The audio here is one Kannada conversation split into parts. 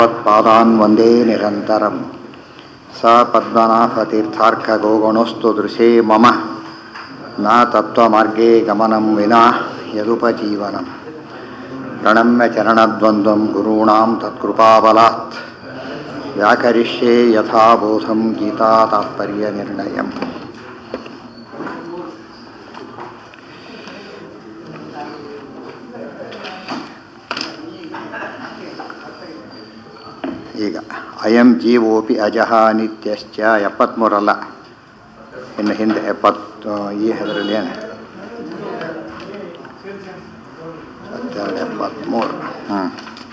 त्वत्पादान् वन्दे निरन्तरं स पद्मनाभतीर्थार्कगोगुणोऽस्तु दृशे मम न तत्त्वमार्गे गमनं विना यदुपजीवनं प्रणम्य चरणद्वन्द्वं गुरूणां तत्कृपाबलात् व्याकरिष्ये यथाबोधं गीतातात्पर्यनिर्णयम् ಈಗ ಅಯಂ ಜೀವೋಪಿ ಅಜಃ ನಿತ್ಯಶ್ಚ ಎಪ್ಪತ್ತ್ಮೂರಲ್ಲ ಇನ್ನು ಹಿಂದೆ ಎಪ್ಪತ್ತು ಈ ಹೆದರಲ್ಲಿ ಏನು ಹತ್ತೆರಡು ಎಪ್ಪತ್ತ್ಮೂರು ಹ್ಞೂ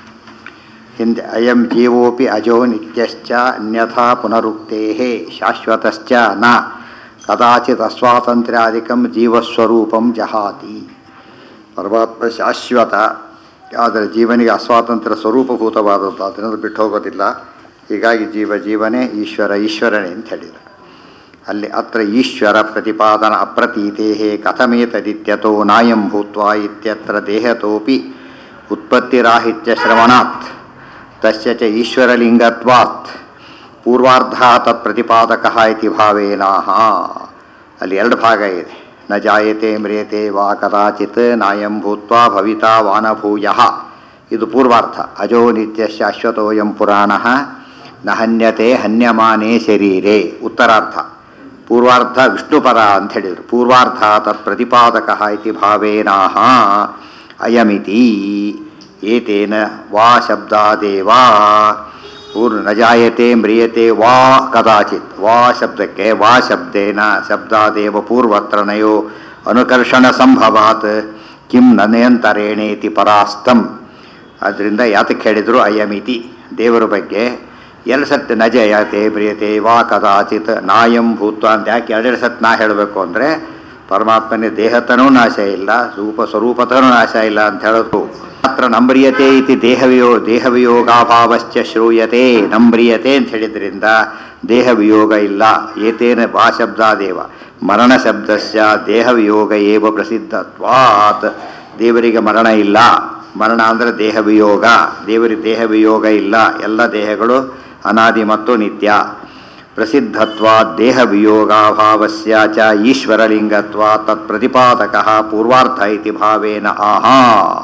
ಹಿಂದೆ ಅಯಂ ಜೀವೋಪಿ ಅಜೋ ನಿತ್ಯಶ್ಚ ಅನ್ಯಥಾ ಪುನರುಕ್ತೇ ಶಾಶ್ವತಶ್ಚ ನ ಕದಾಚಿತ್ ಅಸ್ವಾತಂತ್ರ್ಯಾದಿಕಂ ಜೀವಸ್ವರೂಪಂ ಜಹಾತಿ ಪರಮಾತ್ಮ ಶಾಶ್ವತ ಆದರೆ ಜೀವನಿಗೆ ಅಸ್ವಾತಂತ್ರ್ಯ ಸ್ವರೂಪಭೂತವಾದದ್ದು ಅದನ್ನು ಬಿಟ್ಟು ಹೋಗೋದಿಲ್ಲ ಹೀಗಾಗಿ ಜೀವ ಜೀವನೇ ಈಶ್ವರ ಈಶ್ವರನೇ ಅಂತ ಹೇಳಿದರು ಅಲ್ಲಿ ಅತ್ರ ಈಶ್ವರ ಪ್ರತಿಪಾದನ ಅಪ್ರತೀತೆ ಕಥಮೇತದಿತ್ಯತೋ ನಾಯಂ ಭೂತ್ವ ಇತ್ಯತ್ರ ದೇಹತೋಪಿ ಉತ್ಪತ್ತಿರಾಹಿತ್ಯ ಶ್ರವಣಾತ್ ತಸ್ಯ ಚ ಈಶ್ವರಲಿಂಗತ್ವಾತ್ ಪೂರ್ವಾರ್ಧ ತತ್ ಪ್ರತಿಪಾದಕ ಇತಿ ಭಾವೇನಾಹ ಅಲ್ಲಿ ಎರಡು ಭಾಗ ಇದೆ ನ ಜಾಯತೆ ಮ್ರಿಯತೆ ವಾ ಕದಾಚಿತ್ ನಾಯಂ ಭೂತ್ವಾ ಭವಿತಾ ವಾನಭೂಯ ಇದು ಪೂರ್ವಾರ್ಥ ಅಜೋ ನಿತ್ಯ ಶಾಶ್ವತೋಯಂ ಪುರಾಣ ನ ಹನ್ಯತೆ ಹನ್ಯಮಾನೇ ಶರೀರೆ ಉತ್ತರಾರ್ಥ ಪೂರ್ವಾರ್ಧ ವಿಷ್ಣುಪರ ಅಂತ ಹೇಳಿದರು ಪೂರ್ವಾರ್ಧ ತತ್ ಪ್ರತಿಪಾದಕ ಇತಿ ಭಾವೇನಾಹ ಅಯಮಿತಿ ಏತೇನ ವಾ ಶಬ್ದಾದೇವ ಪೂರ್ಣ ನ ಜಾಯತೆ ಮ್ರಿಯತೆ ವಾ ಕದಾಚಿತ್ ವಾ ಶಬ್ದಕ್ಕೆ ವಾ ಶಬ್ದೇನ ಶಬ್ದಾದೇವ ಪೂರ್ವತ್ರನಯೋ ಅನುಕರ್ಷಣ ಸಂಭವಾತ್ ಕಿಂ ನನೆಯಂತರೇಣೇತಿ ಪರಾಸ್ತಂ ಅದರಿಂದ ಯಾತಕ್ಕೆ ಹೇಳಿದರು ಅಯಮಿತಿ ದೇವರ ಬಗ್ಗೆ ಎರಡು ಸತ್ ನ ಜಯತೆ ಪ್ರಿಯತೆ ವಾ ಕದಾಚಿತ್ ನಾಯಂ ಭೂತ್ವ ಅಂತ ಯಾಕೆ ಎರಡೆರಡು ಸತ್ ನಾ ಹೇಳಬೇಕು ಅಂದರೆ ಪರಮಾತ್ಮನೇ ದೇಹತನೂ ನಾಶ ಇಲ್ಲ ರೂಪ ಸ್ವರೂಪತನೂ ನಾಶ ಇಲ್ಲ ಅಂತ ಹೇಳೋದು ಮಾತ್ರ ನಂಬ್ರಿಯತೆ ಇತಿ ದೇಹವಿಯೋ ದೇಹವಿಯೋಗಾಭಾವಶ್ಚ ಶ್ರೂಯತೆ ನಂಬ್ರಿಯತೆ ಅಂತ ಹೇಳಿದ್ರಿಂದ ದೇಹವಿಯೋಗ ಇಲ್ಲ ಏತೇನ ಬಾ ಶಬ್ದಾದೇವ ಮರಣ ಶಬ್ದಸ್ಯ ದೇಹವಿಯೋಗ ಏವ ಪ್ರಸಿದ್ಧತ್ವಾತ್ ದೇವರಿಗೆ ಮರಣ ಇಲ್ಲ ಮರಣ ಅಂದರೆ ದೇಹವಿಯೋಗ ದೇವರಿಗೆ ದೇಹವಿಯೋಗ ಇಲ್ಲ ಎಲ್ಲ ದೇಹಗಳು ಅನಾದಿ ಮತ್ತು ನಿತ್ಯ ಪ್ರಸಿದ್ಧತ್ವಾ ದೇಹ ವಿಯೋಗಾಭಾವಸ್ಯ ಚ ಈಶ್ವರಲಿಂಗತ್ವ ತತ್ ಪ್ರತಿಪಾದಕ ಪೂರ್ವಾರ್ಥ ಇತಿ ಭಾವೇನ ಆಹಾ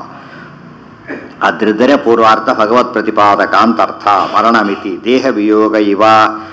ಅದ್ರಿದ್ದರೆ ಪೂರ್ವಾರ್ಥ ಭಗವತ್ ಪ್ರತಿಪಾದಕ ಅಂತ ಅರ್ಥ ಮರಣಮಿತಿ ದೇಹ ವಿಯೋಗ ಇವ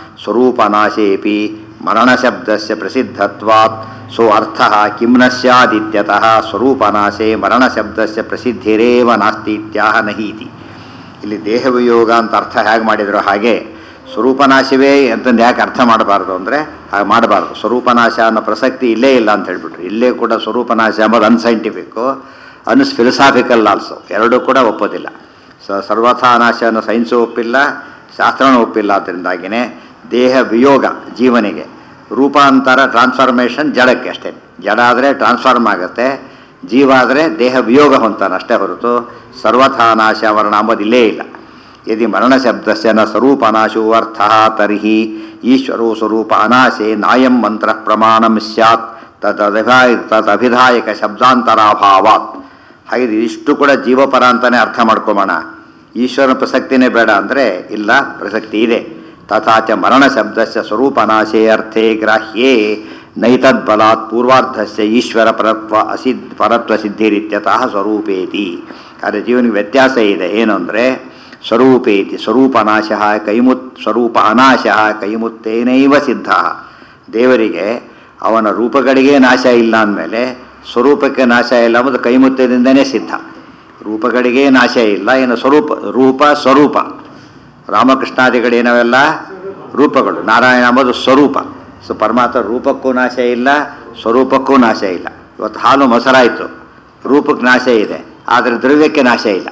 ಸ್ವರೂಪನಾಶೇಪಿ ಮರಣಶಬ್ದಸ್ಯ ಪ್ರಸಿದ್ಧತ್ವಾತ್ ಸೋ ಅರ್ಥ ಕಿಂ ನ ಸ್ಯಾದಿತ್ಯತಃ ಸ್ವರೂಪನಾಶೆ ಮರಣಶಬ್ದಸ್ಯ ಪ್ರಸಿದ್ಧಿರೇವ ನಾಸ್ತಿ ಇತ್ಯಾಹ ನಹೀತಿ ಇಲ್ಲಿ ದೇಹವಿಯೋಗ ಅಂತ ಅರ್ಥ ಹೇಗೆ ಮಾಡಿದ್ರು ಹಾಗೆ ಸ್ವರೂಪನಾಶವೇ ಅಂತಂದು ಯಾಕೆ ಅರ್ಥ ಮಾಡಬಾರ್ದು ಅಂದರೆ ಹಾಗೆ ಮಾಡಬಾರ್ದು ಸ್ವರೂಪನಾಶ ಅನ್ನೋ ಪ್ರಸಕ್ತಿ ಇಲ್ಲೇ ಇಲ್ಲ ಅಂತ ಹೇಳ್ಬಿಟ್ರು ಇಲ್ಲೇ ಕೂಡ ಸ್ವರೂಪನಾಶ ಎಂಬುದು ಅನ್ಸೈಂಟಿಫಿಕ್ಕು ಅನ್ಸ್ ಫಿಲಸಾಫಿಕಲ್ ಆಲ್ಸೋ ಎರಡೂ ಕೂಡ ಒಪ್ಪೋದಿಲ್ಲ ಸ ಸರ್ವಥಾ ನಾಶ ಅನ್ನೋ ಸೈನ್ಸು ಒಪ್ಪಿಲ್ಲ ಶಾಸ್ತ್ರನೂ ಒಪ್ಪಿಲ್ಲ ಅದರಿಂದಾಗಿಯೇ ದೇಹ ವಿಯೋಗ ಜೀವನಿಗೆ ರೂಪಾಂತರ ಟ್ರಾನ್ಸ್ಫಾರ್ಮೇಷನ್ ಜಡಕ್ಕೆ ಅಷ್ಟೇ ಜಡ ಆದರೆ ಟ್ರಾನ್ಸ್ಫಾರ್ಮ್ ಆಗುತ್ತೆ ಜೀವ ಆದರೆ ದೇಹ ವಿಯೋಗ ಹೊಂತಾನೆ ಅಷ್ಟೇ ಹೊರತು ಸರ್ವಥಾ ನಾಶ ವರ್ಣ ಅಂಬೋದಿಲ್ಲೇ ಇಲ್ಲ ಯದಿ ಮರಣ ಶಬ್ದಸ್ಯ ನ ಸ್ವರೂಪನಾಶೋ ಅರ್ಥ ತರ್ಹಿ ಈಶ್ವರೋ ಸ್ವರೂಪ ಅನಾಶೆ ನಾಯಂ ಮಂತ್ರ ಪ್ರಮಾಣಂ ಸ್ಯಾತ್ ತದಭಿಧಾಯ ತದಭಿಧಾಯಕ ಶಬ್ದಾಂತರಾಭಾವಾತ್ ಹಾಗೆ ಇಷ್ಟು ಕೂಡ ಜೀವಪರ ಅಂತಲೇ ಅರ್ಥ ಮಾಡ್ಕೊಬೋಣ ಈಶ್ವರನ ಪ್ರಸಕ್ತಿನೇ ಬೇಡ ಅಂದರೆ ಇಲ್ಲ ಪ್ರಸಕ್ತಿ ಇದೆ ತಥಾಚ ಮರಣ ಶಬ್ದಸ್ಯ ಸ್ವರೂಪನಾಶೇ ಅರ್ಥೇ ಗ್ರಾಹ್ಯೇ ನೈತದ್ಬಲಾತ್ ಪೂರ್ವಾರ್ಧಸ್ಯ ಈಶ್ವರ ಪರತ್ವ ಅಸಿದ್ ಪರತ್ವ ಸಿದ್ಧಿರಿತ್ಯತಃ ಸ್ವರೂಪೇತಿ ಆದರೆ ಜೀವನಿಗೆ ವ್ಯತ್ಯಾಸ ಇದೆ ಏನು ಅಂದರೆ ಸ್ವರೂಪೇತಿ ಸ್ವರೂಪನಾಶ ಕೈಮುತ್ ಸ್ವರೂಪ ಅನಾಶ ಕೈಮುತ್ತೇನೈವ ಸಿದ್ಧ ದೇವರಿಗೆ ಅವನ ರೂಪಗಳಿಗೆ ನಾಶ ಇಲ್ಲ ಅಂದಮೇಲೆ ಸ್ವರೂಪಕ್ಕೆ ನಾಶ ಇಲ್ಲ ಎಂಬುದು ಕೈಮುತ್ತದಿಂದನೇ ಸಿದ್ಧ ರೂಪಗಳಿಗೆ ನಾಶ ಇಲ್ಲ ಏನು ಸ್ವರೂಪ ರೂಪ ಸ್ವರೂಪ ರಾಮಕೃಷ್ಣಾದಿಗಳೇನವೆಲ್ಲ ರೂಪಗಳು ನಾರಾಯಣ ಎಂಬುದು ಸ್ವರೂಪ ಸೊ ಪರಮಾತ್ಮ ರೂಪಕ್ಕೂ ನಾಶ ಇಲ್ಲ ಸ್ವರೂಪಕ್ಕೂ ನಾಶ ಇಲ್ಲ ಇವತ್ತು ಹಾಲು ಮೊಸರಾಯಿತು ರೂಪಕ್ಕೆ ನಾಶ ಇದೆ ಆದರೆ ದ್ರವ್ಯಕ್ಕೆ ನಾಶ ಇಲ್ಲ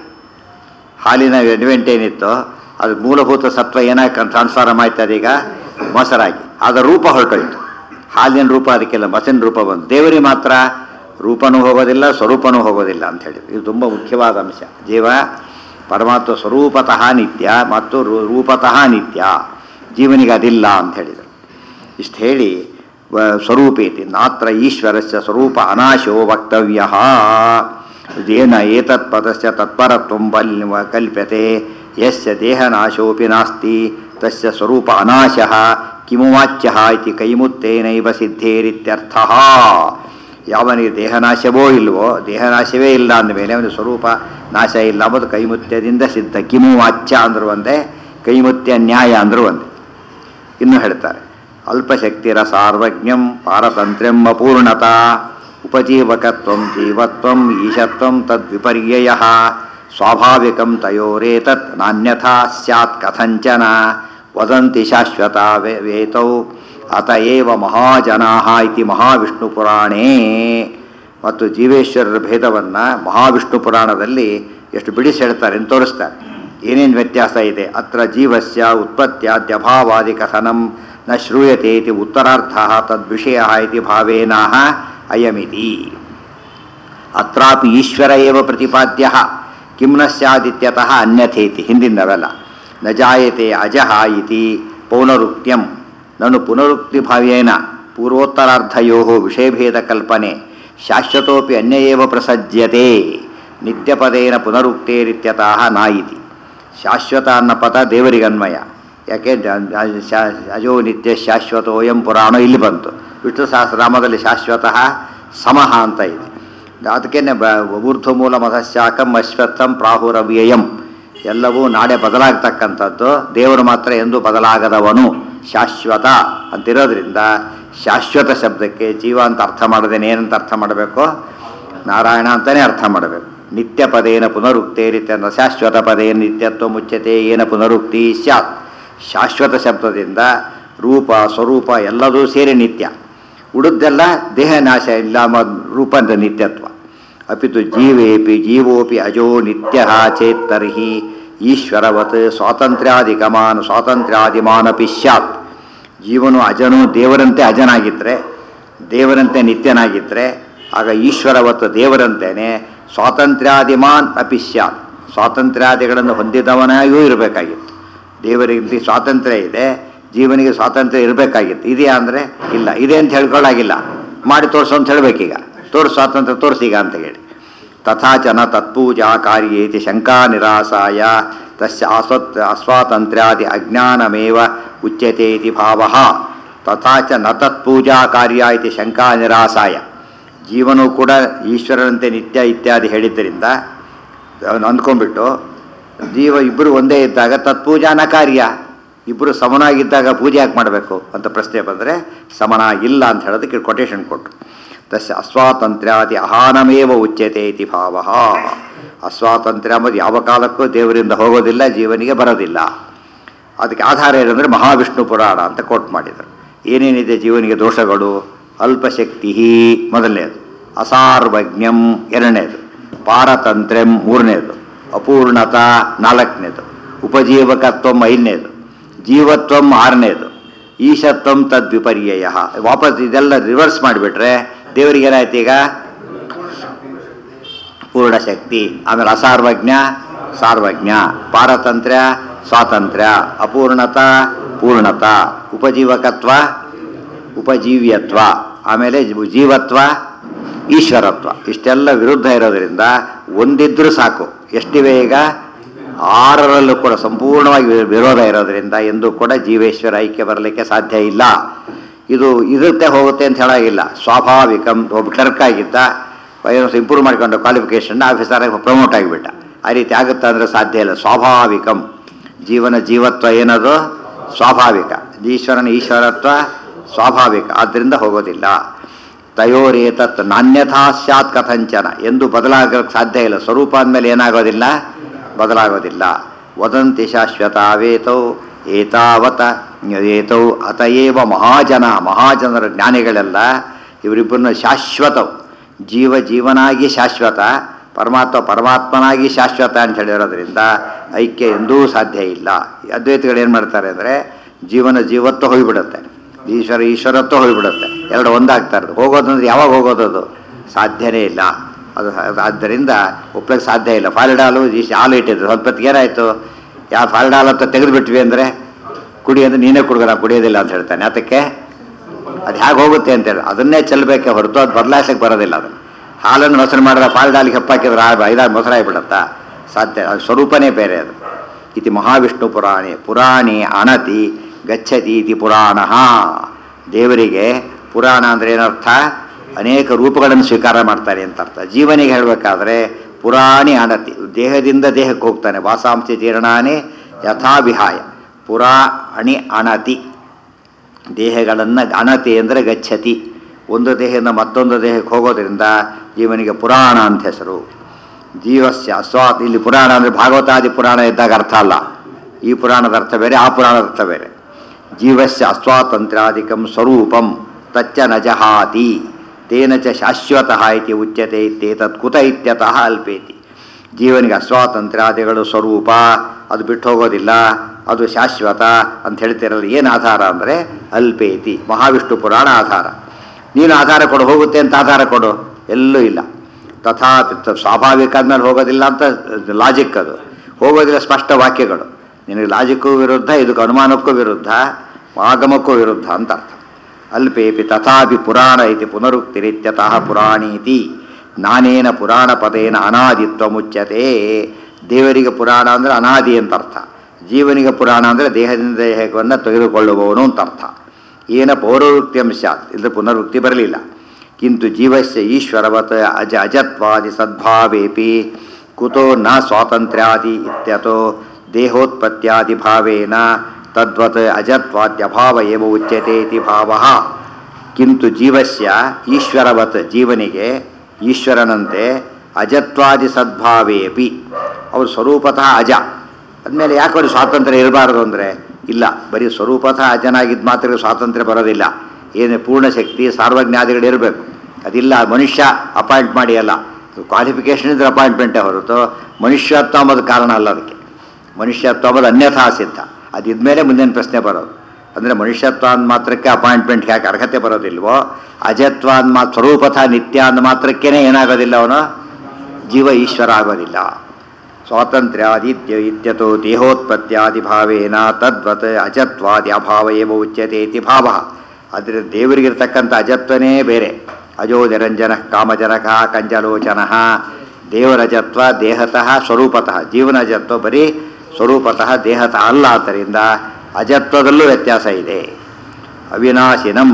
ಹಾಲಿನ ಎಡ್ವೆಂಟ್ ಏನಿತ್ತು ಅದು ಮೂಲಭೂತ ಸತ್ವ ಏನಾಗಿ ಟ್ರಾನ್ಸ್ಫಾರ್ಮ್ ಆಯ್ತದೆ ಈಗ ಮೊಸರಾಗಿ ಅದರ ರೂಪ ಹೊರಟೋಯ್ತು ಹಾಲಿನ ರೂಪ ಅದಕ್ಕೆಲ್ಲ ಮೊಸರಿನ ರೂಪ ಬಂದು ದೇವರಿಗೆ ಮಾತ್ರ ರೂಪನೂ ಹೋಗೋದಿಲ್ಲ ಸ್ವರೂಪನೂ ಹೋಗೋದಿಲ್ಲ ಅಂತ ಹೇಳಿ ಇದು ತುಂಬ ಮುಖ್ಯವಾದ ಅಂಶ ಜೀವ ಪರಮಾತ್ಮ ಸ್ವರೂಪತಃ ನಿತ್ಯ ಮತ್ತು ರೂಪತಃ ನಿತ್ಯ ಜೀವನಿಗೆ ಅದಿಲ್ಲ ಅಂತ ಹೇಳಿದರು ಇಷ್ಟು ಹೇಳಿ ಸ್ವರೂಪೇತಿ ನಾತ್ರ ಈಶ್ವರಸ್ಯ ಸ್ವರೂಪ ಅನಾಶೋ ವಕ್ತವ್ಯ ಏನ ಏತತ್ ಪದಸ್ಯ ತತ್ಪರತ್ವ ಬಲ್ ಕಲ್ಪ್ಯತೆ ಯಸ್ಯ ದೇಹನಾಶೋಪಿ ನಾಸ್ತಿ ತಸ್ಯ ಸ್ವರೂಪ ಅನಾಶಃ ಕಿಮುವಾಚ್ಯ ಇತಿ ಕೈಮುತ್ತೇನೈವ ಸಿದ್ಧೇರಿತ್ಯರ್ಥ ಯಾವನಿಗೆ ದೇಹನಾಶವೋ ಇಲ್ವೋ ದೇಹನಾಶವೇ ಇಲ್ಲ ಅಂದಮೇಲೆ ಅವನ ಸ್ವರೂಪ ನಾಶ ಇಲ್ಲ ಅಂಬುದು ಕೈಮುತ್ಯದಿಂದ ಸಿದ್ಧ ಕಿಮುವಾಚ್ಯ ಅಂದ್ರು ಒಂದೇ ಕೈಮುತ್ಯ ನ್ಯಾಯ ಅಂದ್ರು ಒಂದೇ ಇನ್ನು ಹೇಳ್ತಾರೆ ಅಲ್ಪಶಕ್ತಿರ ಸಾರ್ವಜ್ಞಂ ಪಾರತಂತ್ರ್ಯಂ ಅಪೂರ್ಣತಾ ಉಪಜೀವಕತ್ವಂ ಜೀವತ್ವಂ ಈಶತ್ವಂ ತದ್ವಿಪರ್ಯಯ ಸ್ವಾಭಾವಿಕಂ ತಯೋರೇತತ್ ನಾನ್ಯಥಾ ಸ್ಯಾತ್ ಕಥಂಚನ ವದಂತಿ ಶಾಶ್ವತ ವೇ- ವೇತೌ ಅತ ಏವ ಮಹಾಜನಾ ಇತಿ ಮಹಾವಿಷ್ಣು ಪುರಾಣೇ ಮತ್ತು ಜೀವೇಶ್ವರರ ಭೇದವನ್ನು ಮಹಾವಿಷ್ಣು ಪುರಾಣದಲ್ಲಿ ಎಷ್ಟು ಬಿಡಿಸಿ ಹೇಳ್ತಾರೆ ಅಂತ ತೋರಿಸ್ತಾರೆ ಏನೇನು ವ್ಯತ್ಯಾಸ ಇದೆ ಅತ್ರ ಜೀವಸ್ಯ ಉತ್ಪತ್ತ್ಯಾದ್ಯಭಾವಾದಿ ಕಥನಂ ನ ಶ್ರೂಯತೆ ಇತಿ ಉತ್ತರಾರ್ಥ ತದ್ವಿಷಯ ಇತಿ ಭಾವೇನಾಹ ಅಯಮಿತಿ ಅತ್ರಾಪಿ ಈಶ್ವರ ಏವ ಪ್ರತಿಪಾದ್ಯ ಕಿಂ ನ ಸ್ಯಾದಿತ್ಯತಃ ಅನ್ಯಥೇತಿ ಹಿಂದಿನವೆಲ್ಲ ನ ಜಾಯತೆ ಅಜಃ ಇತಿ ಪೌನರುಕ್ತ್ಯಂ ನನು ಪುನರುಕ್ತಿಭಾವೇನ ಪೂರ್ವೋತ್ತರಾರ್ಧಯೋ ವಿಷಯಭೇದಕಲ್ಪನೆ ಶಾಶ್ವತೋಪಿ ಅನ್ಯ ಏವ ಪ್ರಸಜ್ಯತೆ ನಿತ್ಯಪದೇನ ಪುನರುಕ್ತೇರಿತ್ಯತಃ ನ ಇತಿ ಶಾಶ್ವತ ಅನ್ನೋ ಪದ ದೇವರಿಗನ್ವಯ ಯಾಕೆ ಜ- ಜ- ಶಾ- ಅಜೋ ನಿತ್ಯ ಶಾಶ್ವತೋಯಂ ಪುರಾಣ ಇಲ್ಲಿ ಬಂತು ವಿಷ್ಣು ಸಹಸ್ರನಾಮದಲ್ಲಿ ಶಾಶ್ವತಃ ಸಮಃ ಅಂತ ಇದೆ ಅದಕ್ಕೇನೆ ಬ ಊರ್ಧ್ವ ಮೂಲ ಮಧಶಾಕಂ ಅಶ್ವತ್ಥಂ ಪ್ರಾಹುರವ್ಯಯಂ ಎಲ್ಲವೂ ನಾಳೆ ಬದಲಾಗ್ತಕ್ಕಂಥದ್ದು ದೇವರು ಮಾತ್ರ ಎಂದು ಬದಲಾಗದವನು ಶಾಶ್ವತ ಅಂತಿರೋದ್ರಿಂದ ಶಾಶ್ವತ ಶಬ್ದಕ್ಕೆ ಜೀವ ಅಂತ ಅರ್ಥ ಮಾಡದೇನೆ ಏನಂತ ಅರ್ಥ ಮಾಡಬೇಕು ನಾರಾಯಣ ಅಂತಲೇ ಅರ್ಥ ಮಾಡಬೇಕು ನಿತ್ಯ ಪದೇನ ಪುನರುಕ್ತೇರಿತ್ಯ ಶಾಶ್ವತ ಪದೇ ನಿತ್ಯತ್ವ ಮುಚ್ಚತೆ ಏನ ಪುನರುಕ್ತಿ ಸ್ಯಾತ್ ಶಾಶ್ವತ ಶಬ್ದದಿಂದ ರೂಪ ಸ್ವರೂಪ ಎಲ್ಲದೂ ಸೇರಿ ನಿತ್ಯ ಉಳಿದೆಲ್ಲ ದೇಹ ನಾಶ ಇಲ್ಲ ಮ- ರೂಪ ಅಂತ ನಿತ್ಯತ್ವ ಅಪಿತು ಜೀವೇಪಿ ಜೀವೋಪಿ ಅಜೋ ನಿತ್ಯ ಚೇತ್ತರ್ಹಿ ಈಶ್ವರವತ್ ಸ್ವಾತಂತ್ರ್ಯಾದಿಗಮಾನ್ ಸ್ವಾತಂತ್ರ್ಯಾದಿಮಾನಪಿ ಸ್ಯಾತ್ ಜೀವನು ಅಜನು ದೇವರಂತೆ ಅಜನಾಗಿದ್ದರೆ ದೇವರಂತೆ ನಿತ್ಯನಾಗಿದ್ದರೆ ಆಗ ಈಶ್ವರವತ್ತು ದೇವರಂತೆಯೇ ಸ್ವಾತಂತ್ರ್ಯಾದಿಮಾನ್ ಅಪಿ ಸ್ಯಾತ್ ಸ್ವಾತಂತ್ರ್ಯಾದಿಗಳನ್ನು ಹೊಂದಿದವನಾಗಿಯೂ ಇರಬೇಕಾಗಿತ್ತು ದೇವರಿಗೆ ಸ್ವಾತಂತ್ರ್ಯ ಇದೆ ಜೀವನಿಗೆ ಸ್ವಾತಂತ್ರ್ಯ ಇರಬೇಕಾಗಿತ್ತು ಇದೆಯಾ ಅಂದರೆ ಇಲ್ಲ ಇದೆ ಅಂತ ಹೇಳ್ಕೊಳ್ಳಾಗಿಲ್ಲ ಮಾಡಿ ತೋರಿಸು ಅಂತ ಹೇಳಬೇಕೀಗ ತೋರಿಸು ಸ್ವಾತಂತ್ರ್ಯ ತೋರಿಸೀಗ ಅಂತ ಹೇಳಿ ತಥಾಚ ನ ತತ್ಪೂಜಾ ಕಾರ್ಯೇತಿ ಶಂಕಾ ನಿರಾಸಾಯ ತಸ್ಯ ಅಸ್ವತ್ ಅಸ್ವಾತಂತ್ರ್ಯಾದಿ ಅಜ್ಞಾನಮೇವ ಉಚ್ಯತೆ ಇತಿ ಭಾವ ತಥಾಚ ನ ತತ್ಪೂಜಾ ಕಾರ್ಯ ಇತಿ ಶಂಕಾ ನಿರಾಸಾಯ ಜೀವನೂ ಕೂಡ ಈಶ್ವರನಂತೆ ನಿತ್ಯ ಇತ್ಯಾದಿ ಹೇಳಿದ್ದರಿಂದ ಅವನು ಅಂದ್ಕೊಂಡ್ಬಿಟ್ಟು ಜೀವ ಇಬ್ಬರು ಒಂದೇ ಇದ್ದಾಗ ತತ್ಪೂಜಾ ನ ಕಾರ್ಯ ಇಬ್ಬರು ಸಮನಾಗಿದ್ದಾಗ ಪೂಜೆ ಯಾಕೆ ಮಾಡಬೇಕು ಅಂತ ಪ್ರಶ್ನೆ ಬಂದರೆ ಸಮನಾಗಿಲ್ಲ ಅಂತ ಹೇಳೋದಕ್ಕೆ ಕೊಟೇಶನ್ ಕೊಟ್ಟರು ತಸ್ಯ ಅಸ್ವಾತಂತ್ರ್ಯಾದಿ ಅಹಾನಮೇವ ಉಚ್ಯತೆ ಇತಿ ಭಾವ ಅಸ್ವಾತಂತ್ರ್ಯ ಎಂಬುದು ಯಾವ ಕಾಲಕ್ಕೂ ದೇವರಿಂದ ಹೋಗೋದಿಲ್ಲ ಜೀವನಿಗೆ ಬರೋದಿಲ್ಲ ಅದಕ್ಕೆ ಆಧಾರ ಏನಂದರೆ ಮಹಾವಿಷ್ಣು ಪುರಾಣ ಅಂತ ಕೋಟ್ ಮಾಡಿದರು ಏನೇನಿದೆ ಜೀವನಿಗೆ ದೋಷಗಳು ಅಲ್ಪಶಕ್ತಿ ಮೊದಲನೇದು ಅಸಾರ್ವಜ್ಞಂ ಎರಡನೇದು ಪಾರತಂತ್ರ್ಯಂ ಮೂರನೇದು ಅಪೂರ್ಣತ ನಾಲ್ಕನೇದು ಉಪಜೀವಕತ್ವಂ ಐದನೇದು ಜೀವತ್ವಂ ಆರನೇದು ಈಶತ್ವಂ ತದ್ವಿಪರ್ಯಯ ವಾಪಸ್ ಇದೆಲ್ಲ ರಿವರ್ಸ್ ಮಾಡಿಬಿಟ್ರೆ ದೇವರಿಗೆ ಏನಾಯ್ತು ಈಗ ಪೂರ್ಣ ಶಕ್ತಿ ಆಮೇಲೆ ಅಸಾರ್ವಜ್ಞ ಸಾರ್ವಜ್ಞ ಪಾರತಂತ್ರ್ಯ ಸ್ವಾತಂತ್ರ್ಯ ಅಪೂರ್ಣತ ಪೂರ್ಣತ ಉಪಜೀವಕತ್ವ ಉಪಜೀವ್ಯತ್ವ ಆಮೇಲೆ ಜೀ- ಜೀವತ್ವ ಈಶ್ವರತ್ವ ಇಷ್ಟೆಲ್ಲ ವಿರುದ್ಧ ಇರೋದರಿಂದ ಒಂದಿದ್ರೂ ಸಾಕು ಎಷ್ಟಿವೆ ಈಗ ಆರರಲ್ಲೂ ಕೂಡ ಸಂಪೂರ್ಣವಾಗಿ ವಿ- ವಿರೋಧ ಇರೋದರಿಂದ ಎಂದೂ ಕೂಡ ಜೀವೇಶ್ವರ ಐಕ್ಯ ಬರಲಿಕ್ಕೆ ಸಾಧ್ಯ ಇಲ್ಲ ಇದು ಇರುತ್ತೆ ಹೋಗುತ್ತೆ ಅಂತ ಹೇಳಾಗಿಲ್ಲ ಸ್ವಾಭಾವಿಕಂ ಒಬ್ಬ ಕ್ಲರ್ಕ್ ಆಗಿದ್ದ ಇಂಪ್ರೂವ್ ಮಾಡ್ಕೊಂಡು ಕ್ವಾಲಿಫಿಕೇಷನ್ ಆಫೀಸರ್ ಪ್ರಮೋಟ್ ಆಗಿಬಿಟ್ಟ ಆ ರೀತಿ ಆಗುತ್ತಾ ಅಂದರೆ ಸಾಧ್ಯ ಇಲ್ಲ ಸ್ವಾಭಾವಿಕಂ ಜೀವನ ಜೀವತ್ವ ಏನದು ಸ್ವಾಭಾವಿಕ ಈಶ್ವರನ ಈಶ್ವರತ್ವ ಸ್ವಾಭಾವಿಕ ಆದ್ದರಿಂದ ಹೋಗೋದಿಲ್ಲ ತಯೋರೇತತ್ ನಾಣ್ಯಥಾ ಸ್ಯಾತ್ ಕಥಂಚನ ಎಂದು ಬದಲಾಗಕ್ಕೆ ಸಾಧ್ಯ ಇಲ್ಲ ಸ್ವರೂಪ ಅಂದಮೇಲೆ ಏನಾಗೋದಿಲ್ಲ ಬದಲಾಗೋದಿಲ್ಲ ವದಂತಿ ಶಾಶ್ವತ ವೇತೌ ಏತಾವತ ಏತೌ ಅತಯೇವ ಮಹಾಜನ ಮಹಾಜನರ ಜ್ಞಾನಿಗಳೆಲ್ಲ ಇವರಿಬ್ಬರನ್ನ ಶಾಶ್ವತವು ಜೀವ ಜೀವನಾಗಿ ಶಾಶ್ವತ ಪರಮಾತ್ಮ ಪರಮಾತ್ಮನಾಗಿ ಶಾಶ್ವತ ಅಂತ ಹೇಳಿರೋದ್ರಿಂದ ಐಕ್ಯ ಎಂದೂ ಸಾಧ್ಯ ಇಲ್ಲ ಈ ಅದ್ವೈತಗಳು ಏನು ಮಾಡ್ತಾರೆ ಅಂದರೆ ಜೀವನ ಜೀವತ್ವ ಹೋಗಿಬಿಡುತ್ತೆ ಈಶ್ವರ ಈಶ್ವರತ್ವ ಹೋಗಿಬಿಡುತ್ತೆ ಎರಡು ಒಂದಾಗ್ತಾ ಇರೋದು ಹೋಗೋದಂದ್ರೆ ಯಾವಾಗ ಹೋಗೋದದು ಸಾಧ್ಯನೇ ಇಲ್ಲ ಅದು ಅದು ಆದ್ದರಿಂದ ಒಪ್ಲಕ್ಕೆ ಸಾಧ್ಯ ಇಲ್ಲ ಫಾಲಿಡಾಲು ಇಷ್ಟು ಹಾಲು ಇಟ್ಟಿದ್ರು ಸ್ವಲ್ಪ ಹೊತ್ತಿಗೆ ಏನಾಯಿತು ಯಾವ ಫಾಲಿಡಾಲ್ ಅಂತ ತೆಗೆದುಬಿಟ್ವಿ ಅಂದರೆ ಕುಡಿ ಅಂದ್ರೆ ನೀನೇ ಕುಡ್ದು ನಾನು ಕುಡಿಯೋದಿಲ್ಲ ಅಂತ ಹೇಳ್ತಾನೆ ಅದಕ್ಕೆ ಅದು ಹೇಗೆ ಹೋಗುತ್ತೆ ಅಂತೇಳಿ ಅದನ್ನೇ ಚೆಲ್ಲಬೇಕೆ ಹೊರತು ಅದು ಬದಲಾಯಿಸಕ್ಕೆ ಬರೋದಿಲ್ಲ ಅದು ಹಾಲನ್ನು ಮೊಸರು ಮಾಡಿದ್ರೆ ಫಾಲ್ಡಾಲಿಗೆ ಹೆಪ್ಪಾಕಿದ್ರೆ ಆ ಐದಾರು ಮೊಸರಾಗ್ಬಿಡತ್ತಾ ಸಾಧ್ಯ ಅದು ಸ್ವರೂಪನೇ ಬೇರೆ ಅದು ಇತಿ ಮಹಾವಿಷ್ಣು ಪುರಾಣೆ ಪುರಾಣಿ ಅಣತಿ ಗಚ್ಚತಿ ಇತಿ ಪುರಾಣ ದೇವರಿಗೆ ಪುರಾಣ ಅಂದರೆ ಏನರ್ಥ ಅನೇಕ ರೂಪಗಳನ್ನು ಸ್ವೀಕಾರ ಮಾಡ್ತಾರೆ ಅಂತ ಅರ್ಥ ಜೀವನಿಗೆ ಹೇಳಬೇಕಾದ್ರೆ ಪುರಾಣಿ ಅಣತಿ ದೇಹದಿಂದ ದೇಹಕ್ಕೆ ಹೋಗ್ತಾನೆ ವಾಸಾಂಶ ಜೀರ್ಣಾನೇ ಯಥಾ ವಿಹಾಯ ಪುರಾ ಅಣಿ ಅಣತಿ ದೇಹಗಳನ್ನು ಅಣತಿ ಅಂದರೆ ಗಚ್ಚತಿ ಒಂದು ದೇಹದಿಂದ ಮತ್ತೊಂದು ದೇಹಕ್ಕೆ ಹೋಗೋದ್ರಿಂದ ಜೀವನಿಗೆ ಪುರಾಣ ಅಂತ ಹೆಸರು ಜೀವಸ್ಯ ಸ್ವಾತ್ ಇಲ್ಲಿ ಪುರಾಣ ಅಂದರೆ ಭಾಗವತಾದಿ ಪುರಾಣ ಇದ್ದಾಗ ಅರ್ಥ ಅಲ್ಲ ಈ ಪುರಾಣದ ಅರ್ಥ ಬೇರೆ ಆ ಪುರಾಣದ ಅರ್ಥ ಬೇರೆ ಜೀವಸ್ಯ ಅಸ್ವಾತಂತ್ರ್ಯಾದಿಕಂ ಸ್ವರೂಪಂ ತಚ್ಚ ನ ಜಹಾತಿ ತೇನ ಚ ಶಾಶ್ವತಃ ಇತಿ ಉಚ್ಯತೆ ಇತ್ಯೇತತ್ ಕುತ ಇತ್ಯತಃ ಅಲ್ಪೇತಿ ಜೀವನಿಗೆ ಅಸ್ವಾತಂತ್ರ್ಯಾದಿಗಳು ಸ್ವರೂಪ ಅದು ಬಿಟ್ಟು ಹೋಗೋದಿಲ್ಲ ಅದು ಶಾಶ್ವತ ಅಂತ ಹೇಳ್ತಿರಲ್ಲ ಏನು ಆಧಾರ ಅಂದರೆ ಅಲ್ಪೇತಿ ಮಹಾವಿಷ್ಣು ಪುರಾಣ ಆಧಾರ ನೀನು ಆಧಾರ ಕೊಡು ಹೋಗುತ್ತೆ ಅಂತ ಆಧಾರ ಕೊಡು ಎಲ್ಲೂ ಇಲ್ಲ ತಥಾ ಸ್ವಾಭಾವಿಕ ಆದ್ಮೇಲೆ ಹೋಗೋದಿಲ್ಲ ಅಂತ ಲಾಜಿಕ್ ಅದು ಹೋಗೋದಿಲ್ಲ ಸ್ಪಷ್ಟ ವಾಕ್ಯಗಳು ನಿನಗೆ ಲಾಜಿಕ್ಕೂ ವಿರುದ್ಧ ಇದಕ್ಕೆ ಅನುಮಾನಕ್ಕೂ ವಿರುದ್ಧ ಆಗಮಕ್ಕೂ ವಿರುದ್ಧ ಅಂತ ಅರ್ಥ ಅಲ್ಪೇಪಿ ತಥಾಪಿ ಪುರಾಣ ಇತಿ ಪುನರುಕ್ತಿರಿತ್ಯತಃ ಪುರಾಣೀತಿ ನಾನೇನ ಪುರಾಣ ಪದೇನ ಅನಾದಿತ್ವ ಮುಚ್ಯತೆ ದೇವರಿಗೆ ಪುರಾಣ ಅಂದರೆ ಅನಾದಿ ಅಂತ ಅರ್ಥ ಜೀವನಿಗೆ ಪುರಾಣ ಅಂದರೆ ದೇಹದಿಂದ ದೇಹವನ್ನು ತೆಗೆದುಕೊಳ್ಳುವವನು ಅಂತ ಅರ್ಥ ಏನ ಪೌರವೃತ್ತಿ ಸ್ಯಾತ್ ಇದು ಪುನರುಕ್ತಿ ಬರಲಿಲ್ಲ ಕಿಂತು ಜೀವಸ್ಯ ಈಶ್ವರವತ್ ಅಜ ಅಜತ್ವಾದಿ ಸದ್ಭಾವೇಪಿ ಕುತೋ ನ ಸ್ವಾತಂತ್ರ್ಯಾದಿ ಇತ್ಯತೋ ದೇಹೋತ್ಪತ್ಯಾದಿ ಭಾವೇನ ತದ್ವತ್ ಅಜತ್ವಾದ್ಯಭಾವ ಏವ ಉಚ್ಯತೆ ಇತಿ ಭಾವ ಕಿಂತು ಜೀವಸ್ಯ ಈಶ್ವರವತ್ ಜೀವನಿಗೆ ಈಶ್ವರನಂತೆ ಅಜತ್ವಾದಿ ಸದ್ಭಾವೇಪಿ ಅವರು ಸ್ವರೂಪತಃ ಅಜ ಅಂದಮೇಲೆ ಯಾಕೆ ಅವ್ರಿಗೆ ಸ್ವಾತಂತ್ರ್ಯ ಇರಬಾರದು ಅಂದರೆ ಇಲ್ಲ ಬರೀ ಸ್ವರೂಪತಃ ಅಜನಾಗಿದ್ದ ಮಾತ್ರ ಸ್ವಾತಂತ್ರ್ಯ ಬರೋದಿಲ್ಲ ಏನು ಪೂರ್ಣ ಶಕ್ತಿ ಸಾರ್ವಜ್ಞಾದಿಗಳು ಇರಬೇಕು ಅದಿಲ್ಲ ಮನುಷ್ಯ ಅಪಾಯಿಂಟ್ ಮಾಡಿ ಅಲ್ಲ ಕ್ವಾಲಿಫಿಕೇಷನ್ ಇದ್ರೆ ಅಪಾಯಿಂಟ್ಮೆಂಟೇ ಹೊರತು ಮನುಷ್ಯತ್ವ ಅಂಬೋದು ಕಾರಣ ಅಲ್ಲ ಅದಕ್ಕೆ ಮನುಷ್ಯತ್ವ ಅಂಬೋದು ಅನ್ಯಥಾ ಸಿದ್ಧ ಅದಿದ್ಮೇಲೆ ಮುಂದಿನ ಪ್ರಶ್ನೆ ಬರೋದು ಅಂದರೆ ಮನುಷ್ಯತ್ವ ಅಂದ ಮಾತ್ರಕ್ಕೆ ಅಪಾಯಿಂಟ್ಮೆಂಟ್ ಯಾಕೆ ಅರ್ಹತೆ ಬರೋದಿಲ್ವೋ ಅಜತ್ವ ಅಂದ ಮಾತ್ರ ಸ್ವರೂಪತಃ ನಿತ್ಯ ಅಂದ ಮಾತ್ರಕ್ಕೇ ಏನಾಗೋದಿಲ್ಲ ಅವನು ಜೀವ ಈಶ್ವರ ಆಗೋದಿಲ್ಲ ಸ್ವಾತಂತ್ರ್ಯಾದಿತ್ಯ ಇತ್ಯತೋ ದೇಹೋತ್ಪತ್ಯಾದಿ ಭಾವೇನ ತದ್ವತ್ ಅಜತ್ವಾದಿ ಅಭಾವ ಏವ ಉಚ್ಯತೆ ಇತಿ ಭಾವ ಆದರೆ ದೇವರಿಗಿರ್ತಕ್ಕಂಥ ಅಜತ್ವನೇ ಬೇರೆ ಅಜೋ ನಿರಂಜನ ಕಾಮಜನಕ ಕಂಜಲೋಚನ ದೇವರಜತ್ವ ದೇಹತಃ ಸ್ವರೂಪತಃ ಜೀವನಜತ್ವ ಬರೀ ಸ್ವರೂಪತಃ ದೇಹತಃ ಅಲ್ಲ ಆದ್ದರಿಂದ ಅಜತ್ವದಲ್ಲೂ ವ್ಯತ್ಯಾಸ ಇದೆ ಅವಿನಾಶಿನಂ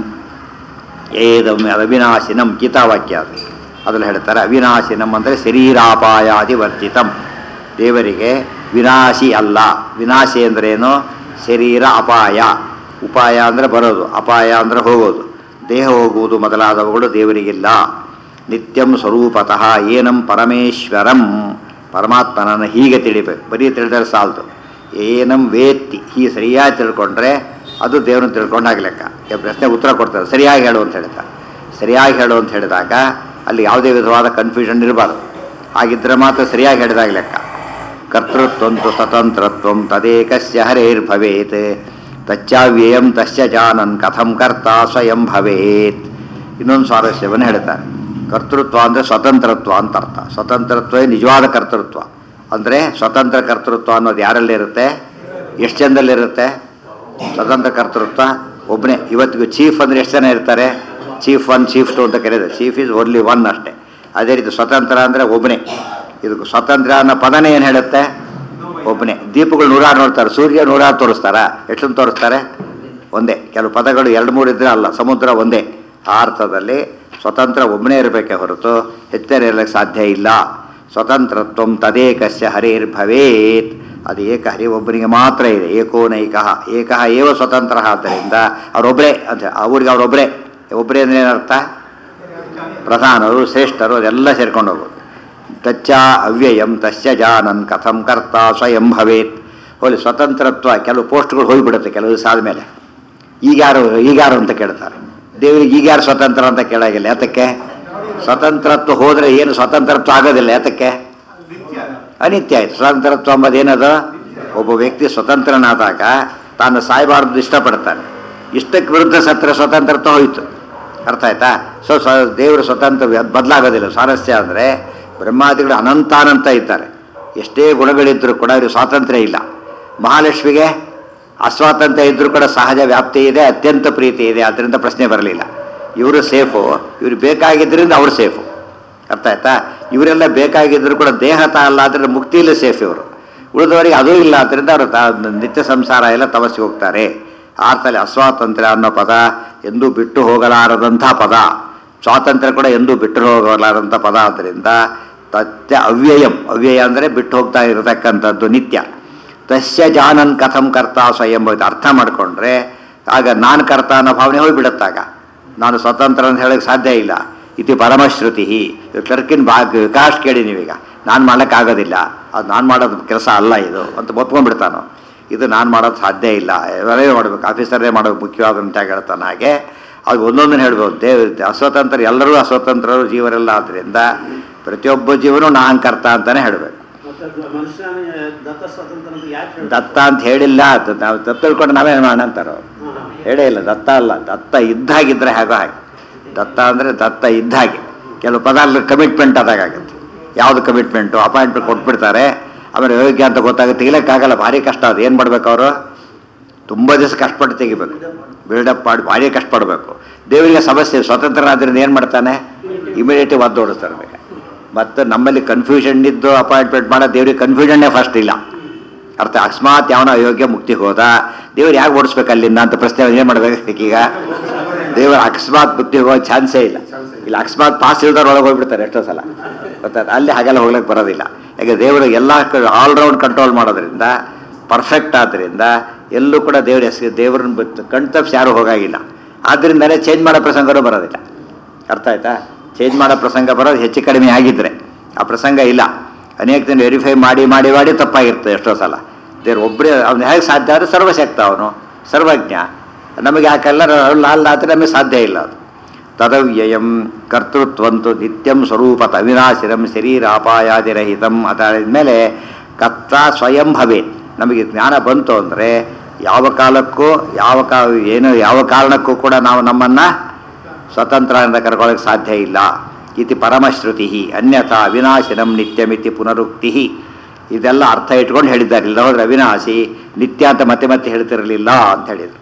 ಏದಂ ಅವಿನಾಶಿನಂ ಗೀತಾವಾಕ್ಯ ಅದು ಅದ್ರಲ್ಲಿ ಹೇಳ್ತಾರೆ ಅವಿನಾಶಿನಂ ಅಂದರೆ ಶರೀರಾಪಾಯಾದಿ ವರ್ಜಿತಂ ದೇವರಿಗೆ ವಿನಾಶಿ ಅಲ್ಲ ವಿನಾಶಿ ಅಂದ್ರೇನು ಶರೀರ ಅಪಾಯ ಉಪಾಯ ಅಂದರೆ ಬರೋದು ಅಪಾಯ ಅಂದರೆ ಹೋಗೋದು ದೇಹ ಹೋಗುವುದು ಮೊದಲಾದವುಗಳು ದೇವರಿಗಿಲ್ಲ ನಿತ್ಯಂ ಸ್ವರೂಪತಃ ಏನಂ ಪರಮೇಶ್ವರಂ ಪರಮಾತ್ಮನನ್ನು ಹೀಗೆ ತಿಳಿಬೇಕು ಬರೀ ತಿಳಿದರೆ ಸಾಲದು ಏನಂ ವೇತ್ತಿ ಹೀಗೆ ಸರಿಯಾಗಿ ತಿಳ್ಕೊಂಡ್ರೆ ಅದು ದೇವ್ರನ್ನ ತಿಳ್ಕೊಂಡಾಗ ಲೆಕ್ಕ ಈ ಪ್ರಶ್ನೆ ಉತ್ತರ ಕೊಡ್ತಾರೆ ಸರಿಯಾಗಿ ಹೇಳು ಅಂತ ಹೇಳ್ತಾರೆ ಸರಿಯಾಗಿ ಹೇಳು ಅಂತ ಹೇಳಿದಾಗ ಅಲ್ಲಿ ಯಾವುದೇ ವಿಧವಾದ ಕನ್ಫ್ಯೂಷನ್ ಇರಬಾರ್ದು ಹಾಗಿದ್ರೆ ಮಾತ್ರ ಸರಿಯಾಗಿ ಹೇಳಿದಾಗ ಲೆಕ್ಕ ಕರ್ತೃತ್ವಂತು ಸ್ವತಂತ್ರತ್ವಂ ತದೇಕಸ್ಯ ಹರೇರ್ಭವೇತ್ ತಚ್ಚಾವ್ಯಯಂ ತಸ್ಯ ಜಾನನ್ ಕಥಂ ಕರ್ತ ಸ್ವಯಂ ಭವೇತ್ ಇನ್ನೊಂದು ಸ್ವಾರಸ್ಯವನ್ನು ಹೇಳ್ತಾರೆ ಕರ್ತೃತ್ವ ಅಂದರೆ ಸ್ವತಂತ್ರತ್ವ ಅಂತ ಅರ್ಥ ಸ್ವತಂತ್ರತ್ವವೇ ನಿಜವಾದ ಕರ್ತೃತ್ವ ಅಂದರೆ ಸ್ವತಂತ್ರ ಕರ್ತೃತ್ವ ಅನ್ನೋದು ಯಾರಲ್ಲಿರುತ್ತೆ ಎಷ್ಟು ಜನದಲ್ಲಿರುತ್ತೆ ಸ್ವತಂತ್ರ ಕರ್ತೃತ್ವ ಒಬ್ಬನೇ ಇವತ್ತಿಗೂ ಚೀಫ್ ಅಂದರೆ ಎಷ್ಟು ಜನ ಇರ್ತಾರೆ ಚೀಫ್ ಒನ್ ಚೀಫ್ ಟು ಅಂತ ಕರೀತಾರೆ ಚೀಫ್ ಇಸ್ ಓನ್ಲಿ ಒನ್ ಅಷ್ಟೇ ಅದೇ ರೀತಿ ಸ್ವತಂತ್ರ ಅಂದರೆ ಒಬ್ಬನೇ ಇದು ಸ್ವತಂತ್ರ ಅನ್ನೋ ಪದನೇ ಏನು ಹೇಳುತ್ತೆ ಒಬ್ಬನೇ ದೀಪಗಳು ನೂರಾರು ನೋಡ್ತಾರೆ ಸೂರ್ಯ ನೂರಾರು ತೋರಿಸ್ತಾರ ಎಷ್ಟೊಂದು ತೋರಿಸ್ತಾರೆ ಒಂದೇ ಕೆಲವು ಪದಗಳು ಎರಡು ಮೂರು ಇದ್ರೆ ಅಲ್ಲ ಸಮುದ್ರ ಒಂದೇ ಆ ಅರ್ಥದಲ್ಲಿ ಸ್ವತಂತ್ರ ಒಬ್ಬನೇ ಇರಬೇಕೇ ಹೊರತು ಹೆಚ್ಚರ ಇರಲಿಕ್ಕೆ ಸಾಧ್ಯ ಇಲ್ಲ ಸ್ವತಂತ್ರತ್ವಂ ತದೇಕಸ್ಯ ಹರೇರ್ಭವೇತ್ ಅದು ಏಕ ಹರಿ ಒಬ್ಬನಿಗೆ ಮಾತ್ರ ಇದೆ ಏಕೋನೈಕ ಏಕಃ ಏವ ಸ್ವತಂತ್ರ ಆದ್ದರಿಂದ ಅವರೊಬ್ಬರೇ ಅಂತ ಅವ್ರಿಗೆ ಅವರೊಬ್ಬರೇ ಒಬ್ಬರೇ ಅಂದ್ರೆ ಏನರ್ಥ ಪ್ರಧಾನರು ಶ್ರೇಷ್ಠರು ಅದೆಲ್ಲ ಸೇರ್ಕೊಂಡು ಹೋಗೋದು ತಚ್ಚ ಅವ್ಯಯಂ ತಸ್ಯ ಜಾನನ್ ಕಥಂ ಕರ್ತ ಸ್ವಯಂ ಭವೇತ್ ಹೋಲಿ ಸ್ವತಂತ್ರತ್ವ ಕೆಲವು ಪೋಸ್ಟ್ಗಳು ಹೋಗಿಬಿಡುತ್ತೆ ಕೆಲವು ದಿವಸ ಆದಮೇಲೆ ಈಗ್ಯಾರು ಈಗ್ಯಾರು ಅಂತ ಕೇಳ್ತಾರೆ ದೇವರಿಗೆ ಈಗ್ಯಾರು ಸ್ವತಂತ್ರ ಅಂತ ಕೇಳಾಗಿಲ್ಲ ಯಾತಕ್ಕೆ ಸ್ವತಂತ್ರತ್ವ ಹೋದರೆ ಏನು ಸ್ವತಂತ್ರತ್ವ ಆಗೋದಿಲ್ಲ ಯಾತಕ್ಕೆ ಅನಿತ್ಯ ಆಯ್ತು ಸ್ವತಂತ್ರತ್ವ ಅಂಬದು ಏನದು ಒಬ್ಬ ವ್ಯಕ್ತಿ ಸ್ವತಂತ್ರನಾದಾಗ ತಾನು ಸಾಯಬಾರ್ದು ಇಷ್ಟಪಡ್ತಾನೆ ಇಷ್ಟಕ್ಕೆ ವಿರುದ್ಧ ಸತ್ರ ಸ್ವತಂತ್ರತ್ವ ಹೋಯಿತು ಅರ್ಥ ಆಯ್ತಾ ಸೊ ಸ್ವ ದೇವರು ಸ್ವತಂತ್ರ ಬದಲಾಗೋದಿಲ್ಲ ಸ್ವಾರಸ್ಯ ಅಂದರೆ ಬ್ರಹ್ಮಾದಿಗಳು ಅನಂತಾನಂತ ಇದ್ದಾರೆ ಎಷ್ಟೇ ಗುಣಗಳಿದ್ದರೂ ಕೂಡ ಇವರು ಸ್ವಾತಂತ್ರ್ಯ ಇಲ್ಲ ಮಹಾಲಕ್ಷ್ಮಿಗೆ ಅಸ್ವಾತಂತ್ರ್ಯ ಇದ್ದರೂ ಕೂಡ ಸಹಜ ವ್ಯಾಪ್ತಿ ಇದೆ ಅತ್ಯಂತ ಪ್ರೀತಿ ಇದೆ ಅದರಿಂದ ಪ್ರಶ್ನೆ ಬರಲಿಲ್ಲ ಇವರು ಸೇಫು ಇವ್ರು ಬೇಕಾಗಿದ್ದರಿಂದ ಅವರು ಸೇಫು ಅರ್ಥ ಆಯ್ತಾ ಇವರೆಲ್ಲ ಬೇಕಾಗಿದ್ದರೂ ಕೂಡ ದೇಹತ ಅಲ್ಲ ಆದರೆ ಮುಕ್ತಿಯಲ್ಲಿ ಸೇಫ್ ಇವರು ಉಳಿದವರಿಗೆ ಅದೂ ಇಲ್ಲ ಆದ್ದರಿಂದ ಅವರು ತ ನಿತ್ಯ ಸಂಸಾರ ಎಲ್ಲ ತಪಸ್ಸಿಗೆ ಹೋಗ್ತಾರೆ ಆರ್ತಲ್ಲಿ ಅಸ್ವಾತಂತ್ರ್ಯ ಅನ್ನೋ ಪದ ಎಂದೂ ಬಿಟ್ಟು ಹೋಗಲಾರದಂಥ ಪದ ಸ್ವಾತಂತ್ರ್ಯ ಕೂಡ ಎಂದೂ ಬಿಟ್ಟು ಹೋಗಲಾರದಂಥ ಪದ ಆದ್ದರಿಂದ ತತ್ಯ ಅವ್ಯಯಂ ಅವ್ಯಯ ಅಂದರೆ ಬಿಟ್ಟು ಹೋಗ್ತಾ ಇರತಕ್ಕಂಥದ್ದು ನಿತ್ಯ ತಸ್ಯ ಜಾನನ್ ಕಥಂ ಕರ್ತ ಸ್ವಯಂ ಅಂತ ಅರ್ಥ ಮಾಡಿಕೊಂಡ್ರೆ ಆಗ ನಾನು ಕರ್ತ ಅನ್ನೋ ಭಾವನೆ ಹೋಗಿಬಿಡುತ್ತಾಗ ನಾನು ಸ್ವತಂತ್ರ ಅಂತ ಹೇಳೋಕ್ಕೆ ಸಾಧ್ಯ ಇಲ್ಲ ಇತಿ ಪರಮಶ್ರುತಿ ಕ್ಲರ್ಕಿನ ಬಾ ವಿಕಾಸ್ ಕೇಳಿ ನೀವೀಗ ನಾನು ಮಾಡೋಕ್ಕಾಗೋದಿಲ್ಲ ಅದು ನಾನು ಮಾಡೋದು ಕೆಲಸ ಅಲ್ಲ ಇದು ಅಂತ ಒಪ್ಕೊಂಡ್ಬಿಡ್ತಾನು ಇದು ನಾನು ಮಾಡೋದು ಸಾಧ್ಯ ಇಲ್ಲ ಇವರೇ ಮಾಡಬೇಕು ಆಫೀಸರೇ ಮಾಡೋದು ಮುಖ್ಯವಾದಂತ ಹೇಳ್ತಾನೆ ಹಾಗೆ ಅದು ಒಂದೊಂದನ್ನು ಹೇಳ್ಬೋದು ದೇವ್ ಅಸ್ವತಂತ್ರ ಎಲ್ಲರೂ ಅಸ್ವತಂತ್ರರು ಜೀವರೆಲ್ಲ ಆದ್ದರಿಂದ ಪ್ರತಿಯೊಬ್ಬ ಜೀವನೂ ನಾನು ಕರ್ತ ಅಂತಲೇ ಹೇಳಬೇಕು ಮತ್ತೆ ಅದು ಮನುಷ್ಯನ ದತ್ತ ಸ್ವಾತಂತ್ರ್ಯ ಅಂತ ಯಾಕೆ ಹೇಳ್ತಾರೆ? ದತ್ತ ಅಂತ ಹೇಳಿಲ್ಲ ಅದು ನಾವು ದತ್ತ ತಿಳ್ಕೊಂಡು ನಾವೇ ಮಾಡೋಣ ಅಂತಾರ ಅವ್ರು ಹಾ, ಹಾ. ಹೇಳೇ ಇಲ್ಲ ದತ್ತ ಅಲ್ಲ ದತ್ತ ಇದ್ದಾಗಿದ್ರೆ ಹಾಗೋ ಹಾಗೆ ದತ್ತ ಅಂದರೆ ದತ್ತ ಇದ್ದ ಹಾಗೆ ಕೆಲವು ಪದ ಕಮಿಟ್ಮೆಂಟ್ ಆದಾಗುತ್ತೆ ಯಾವುದು ಕಮಿಟ್ಮೆಂಟು ಅಪಾಯಿಂಟ್ಮೆಂಟ್ ಕೊಟ್ಬಿಡ್ತಾರೆ ಆಮೇಲೆ ಯೋಗ್ಯ ಅಂತ ಗೊತ್ತಾಗುತ್ತೆ ತೆಗಿಲಿಕ್ಕಾಗಲ್ಲ ಭಾರಿ ಕಷ್ಟ ಅದು ಏನು ಮಾಡ್ಬೇಕು ಅವರು ತುಂಬ ದಿವಸ ಕಷ್ಟಪಟ್ಟು ತೆಗಿಬೇಕು ಬಿಲ್ಡಪ್ ಮಾಡಿ ಭಾರಿ ಕಷ್ಟಪಡಬೇಕು ದೇವರಿಗೆ ಸಮಸ್ಯೆ ಸ್ವತಂತ್ರನಾದ್ರಿಂದ ಏನು ಮಾಡ್ತಾನೆ ಇಮಿಡಿಯೇಟಿವ್ ಒದ್ದು ಓಡಿಸ್ತಾರೆ ಬೇಕಾ ಮತ್ತು ನಮ್ಮಲ್ಲಿ ಕನ್ಫ್ಯೂಷನ್ ಇದ್ದು ಅಪಾಯಿಂಟ್ಮೆಂಟ್ ಮಾಡೋ ದೇವ್ರಿಗೆ ಕನ್ಫ್ಯೂಷನ್ನೇ ಫಸ್ಟ್ ಇಲ್ಲ ಅರ್ಥ ಅಕಸ್ಮಾತ್ ಯಾವನ ಅಯೋಗ್ಯ ಮುಕ್ತಿಗೆ ಹೋದ ದೇವ್ರು ಯಾಕೆ ಓಡಿಸ್ಬೇಕು ಅಲ್ಲಿಂದ ಅಂತ ಪ್ರಶ್ನೆ ಏನು ಮಾಡ್ಬೇಕು ಈಗ ದೇವರು ಅಕಸ್ಮಾತ್ ಮುಕ್ತಿಗೆ ಹೋಗೋ ಚಾನ್ಸೇ ಇಲ್ಲ ಇಲ್ಲ ಅಕಸ್ಮಾತ್ ಪಾಸ್ ಇಲ್ದವ್ರು ಒಳಗೆ ಹೋಗ್ಬಿಡ್ತಾರೆ ಎಷ್ಟೋ ಸಲ ಗೊತ್ತಾಯ್ತು ಅಲ್ಲಿ ಹಾಗೆಲ್ಲ ಹೋಗ್ಲಿಕ್ಕೆ ಬರೋದಿಲ್ಲ ಯಾಕೆ ದೇವರು ಎಲ್ಲ ಆಲ್ರೌಂಡ್ ಕಂಟ್ರೋಲ್ ಮಾಡೋದ್ರಿಂದ ಪರ್ಫೆಕ್ಟ್ ಆದ್ದರಿಂದ ಎಲ್ಲೂ ಕೂಡ ದೇವ್ರ ಹೆಸರು ದೇವ್ರನ್ನ ಬಿಟ್ಟು ಕಣ್ತಪ್ಸಿ ಯಾರೂ ಹೋಗಾಗಿಲ್ಲ ಆದ್ದರಿಂದಲೇ ಚೇಂಜ್ ಮಾಡೋ ಪ್ರಸಂಗನೂ ಬರೋದಿಲ್ಲ ಅರ್ಥ ಆಯ್ತಾ ಚೇಂಜ್ ಮಾಡೋ ಪ್ರಸಂಗ ಬರೋದು ಹೆಚ್ಚು ಕಡಿಮೆ ಆಗಿದ್ರೆ ಆ ಪ್ರಸಂಗ ಇಲ್ಲ ಅನೇಕ ದಿನ ವೆರಿಫೈ ಮಾಡಿ ಮಾಡಿ ಮಾಡಿ ತಪ್ಪಾಗಿರ್ತದೆ ಎಷ್ಟೋ ಸಲ ದೇವ್ರು ಒಬ್ಬರೇ ಅವ್ನು ಹೇಗೆ ಸಾಧ್ಯ ಆದರೆ ಸರ್ವಶಕ್ತ ಅವನು ಸರ್ವಜ್ಞ ನಮಗೆ ಯಾಕೆಲ್ಲ ಅಲ್ಲ ಆದರೆ ನಮಗೆ ಸಾಧ್ಯ ಇಲ್ಲ ಅದು ತದವ್ಯಯಂ ಕರ್ತೃತ್ವಂತು ನಿತ್ಯಂ ಸ್ವರೂಪತ ಅವಿನಾಶಿರಂ ಶರೀರಾಪಾಯಾದಿರಹಿತಂ ಅದಾದ್ಮೇಲೆ ಕರ್ತ ಸ್ವಯಂ ಭವೇತ್ ನಮಗೆ ಜ್ಞಾನ ಬಂತು ಅಂದರೆ ಯಾವ ಕಾಲಕ್ಕೂ ಯಾವ ಕಾ ಏನು ಯಾವ ಕಾರಣಕ್ಕೂ ಕೂಡ ನಾವು ನಮ್ಮನ್ನು ಸ್ವತಂತ್ರ ಅಂತ ಕರ್ಕೊಳ್ಳೋಕೆ ಸಾಧ್ಯ ಇಲ್ಲ ಇತಿ ಪರಮಶ್ರುತಿ ಅನ್ಯಥಾ ಅವಿನಾಶಿನಂ ನಿತ್ಯಮಿತಿ ಪುನರುಕ್ತಿ ಇದೆಲ್ಲ ಅರ್ಥ ಇಟ್ಕೊಂಡು ಹೇಳಿದ್ದಾರೆ ಇಲ್ಲ ಹೋದ್ರೆ ಅವಿನಾಶಿ ನಿತ್ಯ ಅಂತ ಮತ್ತೆ ಮತ್ತೆ ಹೇಳ್ತಿರಲಿಲ್ಲ ಅಂತ ಹೇಳಿದರು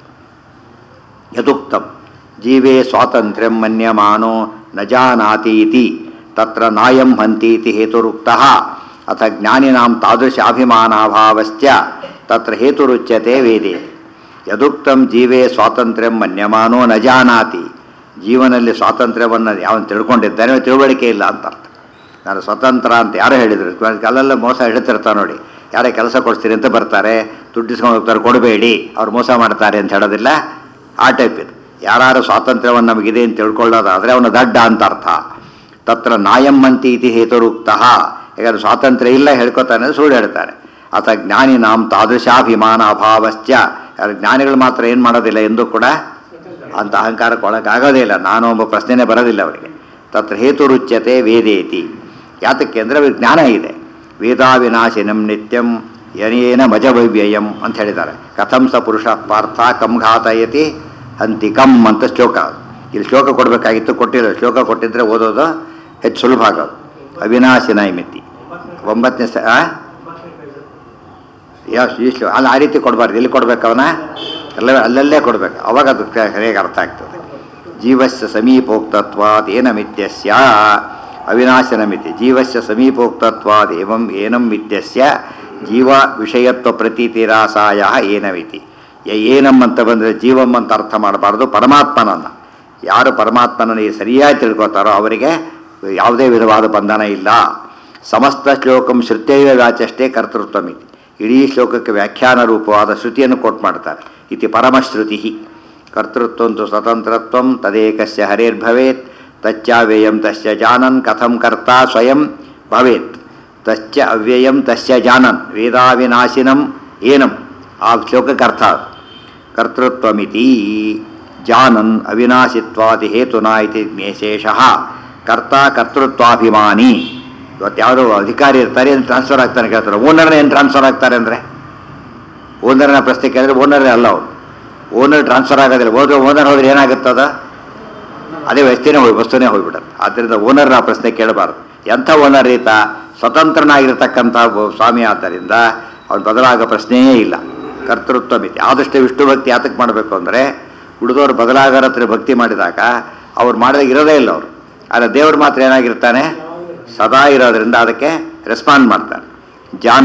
ಯದುಕ್ತಂ ಜೀವೇ ಸ್ವಾತಂತ್ರ್ಯಂ ಮನ್ಯಮಾನೋ ನ ಜಾನಾತಿ ಇತಿ ತತ್ರ ನಾಯಂ ಹಂತೀತಿ ಹೇತುರುಕ್ತಃ ಅಥ ಜ್ಞಾನಿನಾಂ ತಾದೃಶಾಭಿಮಾನಾಭಾವಶ್ಚ ತತ್ರ ಹೇತುರುಚ್ಯತೆ ವೇದೆ ಯದುಕ್ತಂ ಜೀವೇ ಸ್ವಾತಂತ್ರ್ಯಂ ಮನ್ಯಮಾನೋ ನ ಜಾನಾತಿ ಜೀವನಲ್ಲಿ ಸ್ವಾತಂತ್ರ್ಯವನ್ನು ಯಾವನು ತಿಳ್ಕೊಂಡಿದ್ದಾನೆ ತಿಳುವಳಿಕೆ ಇಲ್ಲ ಅಂತ ಅರ್ಥ ನಾನು ಸ್ವತಂತ್ರ ಅಂತ ಯಾರು ಹೇಳಿದರು ಅಲ್ಲೆಲ್ಲ ಮೋಸ ಹೇಳ್ತಿರ್ತಾರೆ ನೋಡಿ ಯಾರೇ ಕೆಲಸ ಕೊಡ್ತೀರಿ ಅಂತ ಬರ್ತಾರೆ ದುಡ್ಡಿಸ್ಕೊಂಡು ಹೋಗ್ತಾರೆ ಕೊಡಬೇಡಿ ಅವ್ರು ಮೋಸ ಮಾಡ್ತಾರೆ ಅಂತ ಹೇಳೋದಿಲ್ಲ ಆ ಟೈಪ್ ಇದು ಯಾರು ಸ್ವಾತಂತ್ರ್ಯವನ್ನು ನಮಗಿದೆ ಅಂತ ತಿಳ್ಕೊಳ್ಳೋದಾದರೆ ಅವನು ದಡ್ಡ ಅಂತ ಅರ್ಥ ತತ್ರ ನಾಯಮ್ಮಂತಿ ಇತಿ ಹೇತುರುಕ್ತಃ ಯಾಕಂದ್ರೆ ಸ್ವಾತಂತ್ರ್ಯ ಇಲ್ಲ ಹೇಳ್ಕೊತಾನೆ ಸುಳ್ಳು ಹೇಳ್ತಾರೆ ಅಥ ಜ್ಞಾನಿ ನಾಂ ತಾದೃಶಾಭಿಮಾನ ಅಭಾವಶ್ಚ ಯಾರು ಜ್ಞಾನಿಗಳು ಮಾತ್ರ ಏನು ಮಾಡೋದಿಲ್ಲ ಎಂದೂ ಕೂಡ ಅಂತ ಅಹಂಕಾರಕ್ಕೆ ಒಳಗಾಗೋದೇ ಇಲ್ಲ ನಾನು ಒಬ್ಬ ಪ್ರಶ್ನೆನೇ ಬರೋದಿಲ್ಲ ಅವರಿಗೆ ತತ್ರ ಹೇತುರುಚ್ಯತೆ ವೇದೇತಿ ಯಾತಕ್ಕೆ ಅಂದರೆ ಅವ್ರಿಗೆ ಜ್ಞಾನ ಇದೆ ವೇದಾವಿನಾಶಿನಂ ನಿತ್ಯಂ ಯನೇನ ಮಜಭವ್ಯಯಂ ಅಂತ ಹೇಳಿದ್ದಾರೆ ಕಥಂ ಸ ಪುರುಷ ಪಾರ್ಥ ಕಂ ಘಾತಯತಿ ಹಂತಿ ಕಂ ಅಂತ ಶ್ಲೋಕ ಇಲ್ಲಿ ಶ್ಲೋಕ ಕೊಡಬೇಕಾಗಿತ್ತು ಕೊಟ್ಟಿಲ್ಲ ಶ್ಲೋಕ ಕೊಟ್ಟಿದ್ರೆ ಓದೋದು ಹೆಚ್ಚು ಸುಲಭ ಆಗೋದು ಅವಿನಾಶಿನ ಮಿತಿ ಒಂಬತ್ತನೇ ಸ ಆ? ಯಾವ ಈ ಶ್ಲೋ ಅಲ್ಲ ಆ ರೀತಿ ಕೊಡಬಾರ್ದು ಎಲ್ಲಿ ಕೊಡ್ಬೇಕು ಅವನ ಎಲ್ಲ ಅಲ್ಲಲ್ಲೇ ಕೊಡ್ಬೇಕು ಅವಾಗ ಅದು ಸರಿಯಾಗಿ ಅರ್ಥ ಆಗ್ತದೆ ಜೀವಸ್ಯ ಸಮೀಪೋಕ್ತತ್ವಾದ್ ಏನ ಮಿತ್ಯಸ್ಯ ಅವಿನಾಶನ ಮಿತಿ ಜೀವಸ್ಯ ಸಮೀಪೋಕ್ತತ್ವಾದ್ ಏವಂ ಏನಂ ಮಿತ್ಯಸ್ಯ ಜೀವ ವಿಷಯತ್ವ ಪ್ರತೀತಿರಾಸಾಯ ಏನಮಿತಿ ಯ- ಏನಂ ಅಂತ ಬಂದರೆ ಜೀವಂ ಅಂತ ಅರ್ಥ ಮಾಡಬಾರ್ದು ಪರಮಾತ್ಮನನ್ನು ಯಾರು ಪರಮಾತ್ಮನನ್ನು ಈ ಸರಿಯಾಗಿ ತಿಳ್ಕೊತಾರೋ ಅವರಿಗೆ ಯಾವುದೇ ವಿಧವಾದ ಬಂಧನ ಇಲ್ಲ ಸಮಸ್ತ ಶ್ಲೋಕಂ ಶ್ರುತ್ಯೈವ ವ್ಯಾಚಷ್ಟೇ ಕರ್ತೃತ್ವಮಿತಿ ಇಡೀ ಶ್ಲೋಕಕ್ಕೆ ವ್ಯಾಖ್ಯಾನ ರೂಪವಾದ ಶ್ರುತಿಯನ್ನು ಕೋಟ್ ಮಾಡ್ತಾರೆ ಇತಿ ಪರಮಶ್ರುತಿ ಕರ್ತೃತ್ವಂತು ಸ್ವತಂತ್ರತ್ವಂ ತದೇಕಸ್ಯ ಹರೇರ್ಭವೇತ್ ತಚ್ಚಾವ್ಯಯಂ ತಸ್ಯ ಜಾನನ್ ಕಥಂ ಕರ್ತಾ ಸ್ವಯಂ ಭವೇತ್ ತಶ್ಚ ಅವ್ಯಯಂ ತಸ್ಯ ಜಾನನ್ ವೇದಾವಿನಾಶಿನಂ ಏನಂ ಆ ಶ್ಲೋಕಕ್ಕೆ ಅರ್ಥ ಅದು. ಕರ್ತೃತ್ವಮಿತಿ ಜಾನನ್ ಅವಿನಾಶಿತ್ವಾದಿ ಹೇತುನಾ ಇತಿ ಜ್ಞೇಶೇಷಃ ಕರ್ತ ಕರ್ತೃತ್ವಾಭಿಮಾನಿ ಇವತ್ತು ಯಾರು ಅಧಿಕಾರಿ ಇರ್ತಾರೆ ಏನು ಟ್ರಾನ್ಸ್ಫರ್ ಆಗ್ತಾನೆ ಕೇಳ್ತಾರೆ ಓನರ್ನ ಏನು ಟ್ರಾನ್ಸ್ಫರ್ ಆಗ್ತಾರೆ ಅಂದರೆ ಓನರ್ನ ಪ್ರಶ್ನೆ ಕೇಳಿದ್ರೆ ಓನರೇ ಅಲ್ಲ ಅವರು ಓನರ್ ಟ್ರಾನ್ಸ್ಫರ್ ಆಗೋದಿಲ್ಲ ಹೋದ್ರೆ ಓನರ್ ಹೋದ್ರೆ ಏನಾಗುತ್ತದ ಅದೇ ವ್ಯಕ್ತಿನೇ ಹೋಗಿ ವಸ್ತುನೇ ಹೋಗ್ಬಿಡುತ್ತೆ ಆದ್ದರಿಂದ ಓನರ್ನ ಆ ಪ್ರಶ್ನೆ ಕೇಳಬಾರ್ದು ಎಂಥ ಓನರ್ ಈತ ಸ್ವತಂತ್ರನಾಗಿರ್ತಕ್ಕಂಥ ಒಬ್ಬ ಸ್ವಾಮಿ ಆದ್ದರಿಂದ ಅವನು ಬದಲಾಗೋ ಪ್ರಶ್ನೆಯೇ ಇಲ್ಲ ಕರ್ತೃತ್ವ ಮಿತಿ ಆದಷ್ಟು ವಿಷ್ಣು ಭಕ್ತಿ ಯಾತಕ್ಕೆ ಮಾಡಬೇಕು ಅಂದರೆ ಉಳಿದವರು ಬದಲಾಗರ ಹತ್ರ ಭಕ್ತಿ ಮಾಡಿದಾಗ ಅವ್ರು ಮಾಡಿದಾಗ ಇರೋದೇ ಇಲ್ಲ ಅವರು ಆದರೆ ದೇವ್ರು ಮಾತ್ರ ಏನಾಗಿರ್ತಾನೆ ಸದಾ ಇರೋದ್ರಿಂದ ಅದಕ್ಕೆ ರೆಸ್ಪಾಂಡ್ ಮಾಡ್ತಾನೆ ಜಾನನ್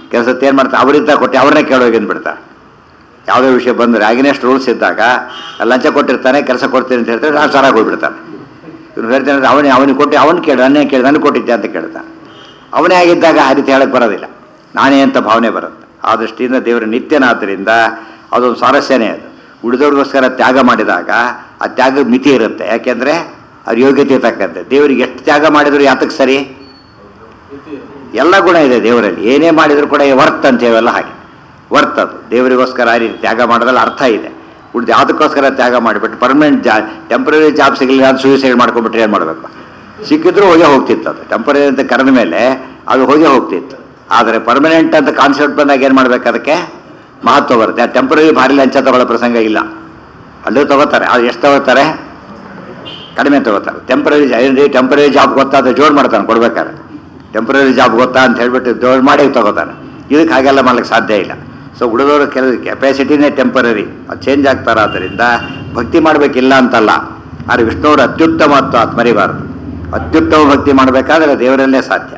ಕೆಲಸಕ್ಕೆ ಏನು ಮಾಡ್ತಾರೆ ಅವರಿಂದ ಕೊಟ್ಟು ಅವ್ರನ್ನೇ ಕೇಳೋಗಿ ಅಂದ್ಬಿಡ್ತಾರೆ ಯಾವುದೇ ವಿಷಯ ಬಂದರೆ ಆಗಿನೆಷ್ಟು ರೂಲ್ಸ್ ಇದ್ದಾಗ ಲಂಚ ಕೊಟ್ಟಿರ್ತಾನೆ ಕೆಲಸ ಕೊಡ್ತೀನಿ ಅಂತ ಹೇಳ್ತಾರೆ ನಾನು ಸರಾಗಿ ಹೋಗ್ಬಿಡ್ತಾನೆ ಇವ್ನು ಹೇಳ್ತಾನೆ ಅವನೇ ಅವನಿಗೆ ಕೊಟ್ಟು ಅವನು ಕೇಳಿ ನನ್ನೇ ಕೇಳಿ ನನಗೆ ಕೊಟ್ಟಿದ್ದೆ ಅಂತ ಕೇಳ್ತಾನೆ ಅವನೇ ಆಗಿದ್ದಾಗ ಆ ರೀತಿ ಹೇಳಕ್ಕೆ ಬರೋದಿಲ್ಲ ನಾನೇ ಅಂತ ಭಾವನೆ ಬರುತ್ತೆ ಆ ದೃಷ್ಟಿಯಿಂದ ದೇವರ ನಿತ್ಯನಾದ್ದರಿಂದ ಅದೊಂದು ಸ್ವಾರಸ್ಯನೇ ಅದು ಉಳಿದವ್ರಿಗೋಸ್ಕರ ತ್ಯಾಗ ಮಾಡಿದಾಗ ಆ ತ್ಯಾಗ ಮಿತಿ ಇರುತ್ತೆ ಯಾಕೆಂದರೆ ಅವ್ರ ಯೋಗ್ಯತೆ ತಕ್ಕಂತೆ ದೇವರಿಗೆ ಎಷ್ಟು ತ್ಯಾಗ ಮಾಡಿದ್ರು ಯಾತಕ್ಕೆ ಸರಿ ಎಲ್ಲ ಗುಣ ಇದೆ ದೇವರಲ್ಲಿ ಏನೇ ಮಾಡಿದ್ರು ಕೂಡ ವರ್ತ್ ಅಂತೇವೆಲ್ಲ ಹಾಗೆ ವರ್ತ್ ಅದು ದೇವರಿಗೋಸ್ಕರ ಆ ರೀತಿ ತ್ಯಾಗ ಮಾಡೋದ್ರಲ್ಲಿ ಅರ್ಥ ಇದೆ ಉಳಿದು ಯಾವುದಕ್ಕೋಸ್ಕರ ತ್ಯಾಗ ಮಾಡಿಬಿಟ್ಟು ಪರ್ಮನೆಂಟ್ ಜಾ ಟೆಂಪ್ರರಿ ಜಾಬ್ ಸಿಗಲಿಲ್ಲ ಅದು ಸೂಸೈಡ್ ಮಾಡ್ಕೊಂಡ್ಬಿಟ್ರೆ ಏನು ಮಾಡಬೇಕು ಸಿಕ್ಕಿದ್ರು ಹೋಗೇ ಹೋಗ್ತಿತ್ತು ಅದು ಟೆಂಪರರಿ ಅಂತ ಕರೆದ ಮೇಲೆ ಅದು ಹೋಗೇ ಹೋಗ್ತಿತ್ತು ಆದರೆ ಪರ್ಮನೆಂಟ್ ಅಂತ ಕಾನ್ಸೆಪ್ಟ್ ಬಂದಾಗ ಏನು ಮಾಡ್ಬೇಕು ಅದಕ್ಕೆ ಮಹತ್ವ ಬರುತ್ತೆ ಆ ಟೆಂಪರರಿ ಭಾರಿ ಲಂಚ ತಗೊಳ್ಳೋ ಪ್ರಸಂಗ ಇಲ್ಲ ಅಲ್ಲೂ ತಗೋತಾರೆ ಅದು ಎಷ್ಟು ತಗೋತಾರೆ ಕಡಿಮೆ ತಗೋತಾರೆ ಟೆಂಪರರಿ ಟೆಂಪರರಿ ಜಾಬ್ ಗೊತ್ತಾ ಅದು ಜೋಡ್ ಮಾಡ್ತಾನೆ ಕೊಡ್ಬೇಕಾದ್ರೆ ಟೆಂಪರರಿ ಜಾಬ್ ಗೊತ್ತಾ ಅಂತ ಹೇಳ್ಬಿಟ್ಟು ಜೋಡ್ ಮಾಡಿ ತಗೋತಾನೆ ಇದಕ್ಕೆ ಹಾಗೆಲ್ಲ ಮಾಡ್ಲಿಕ್ಕೆ ಸಾಧ್ಯ ಇಲ್ಲ ಸೊ ಉಳಿದವರು ಕೆಲವು ಕೆಪಾಸಿಟಿನೇ ಟೆಂಪರರಿ ಅದು ಚೇಂಜ್ ಆಗ್ತಾರೆ ಆದ್ದರಿಂದ ಭಕ್ತಿ ಮಾಡಬೇಕಿಲ್ಲ ಅಂತಲ್ಲ ಆದರೆ ವಿಷ್ಣುವರು ಅತ್ಯುತ್ತಮತ್ವ ಅದು ಮರಿಬಾರದು ಅತ್ಯುತ್ತಮ ಭಕ್ತಿ ಮಾಡಬೇಕಾದ್ರೆ ದೇವರಲ್ಲೇ ಸಾಧ್ಯ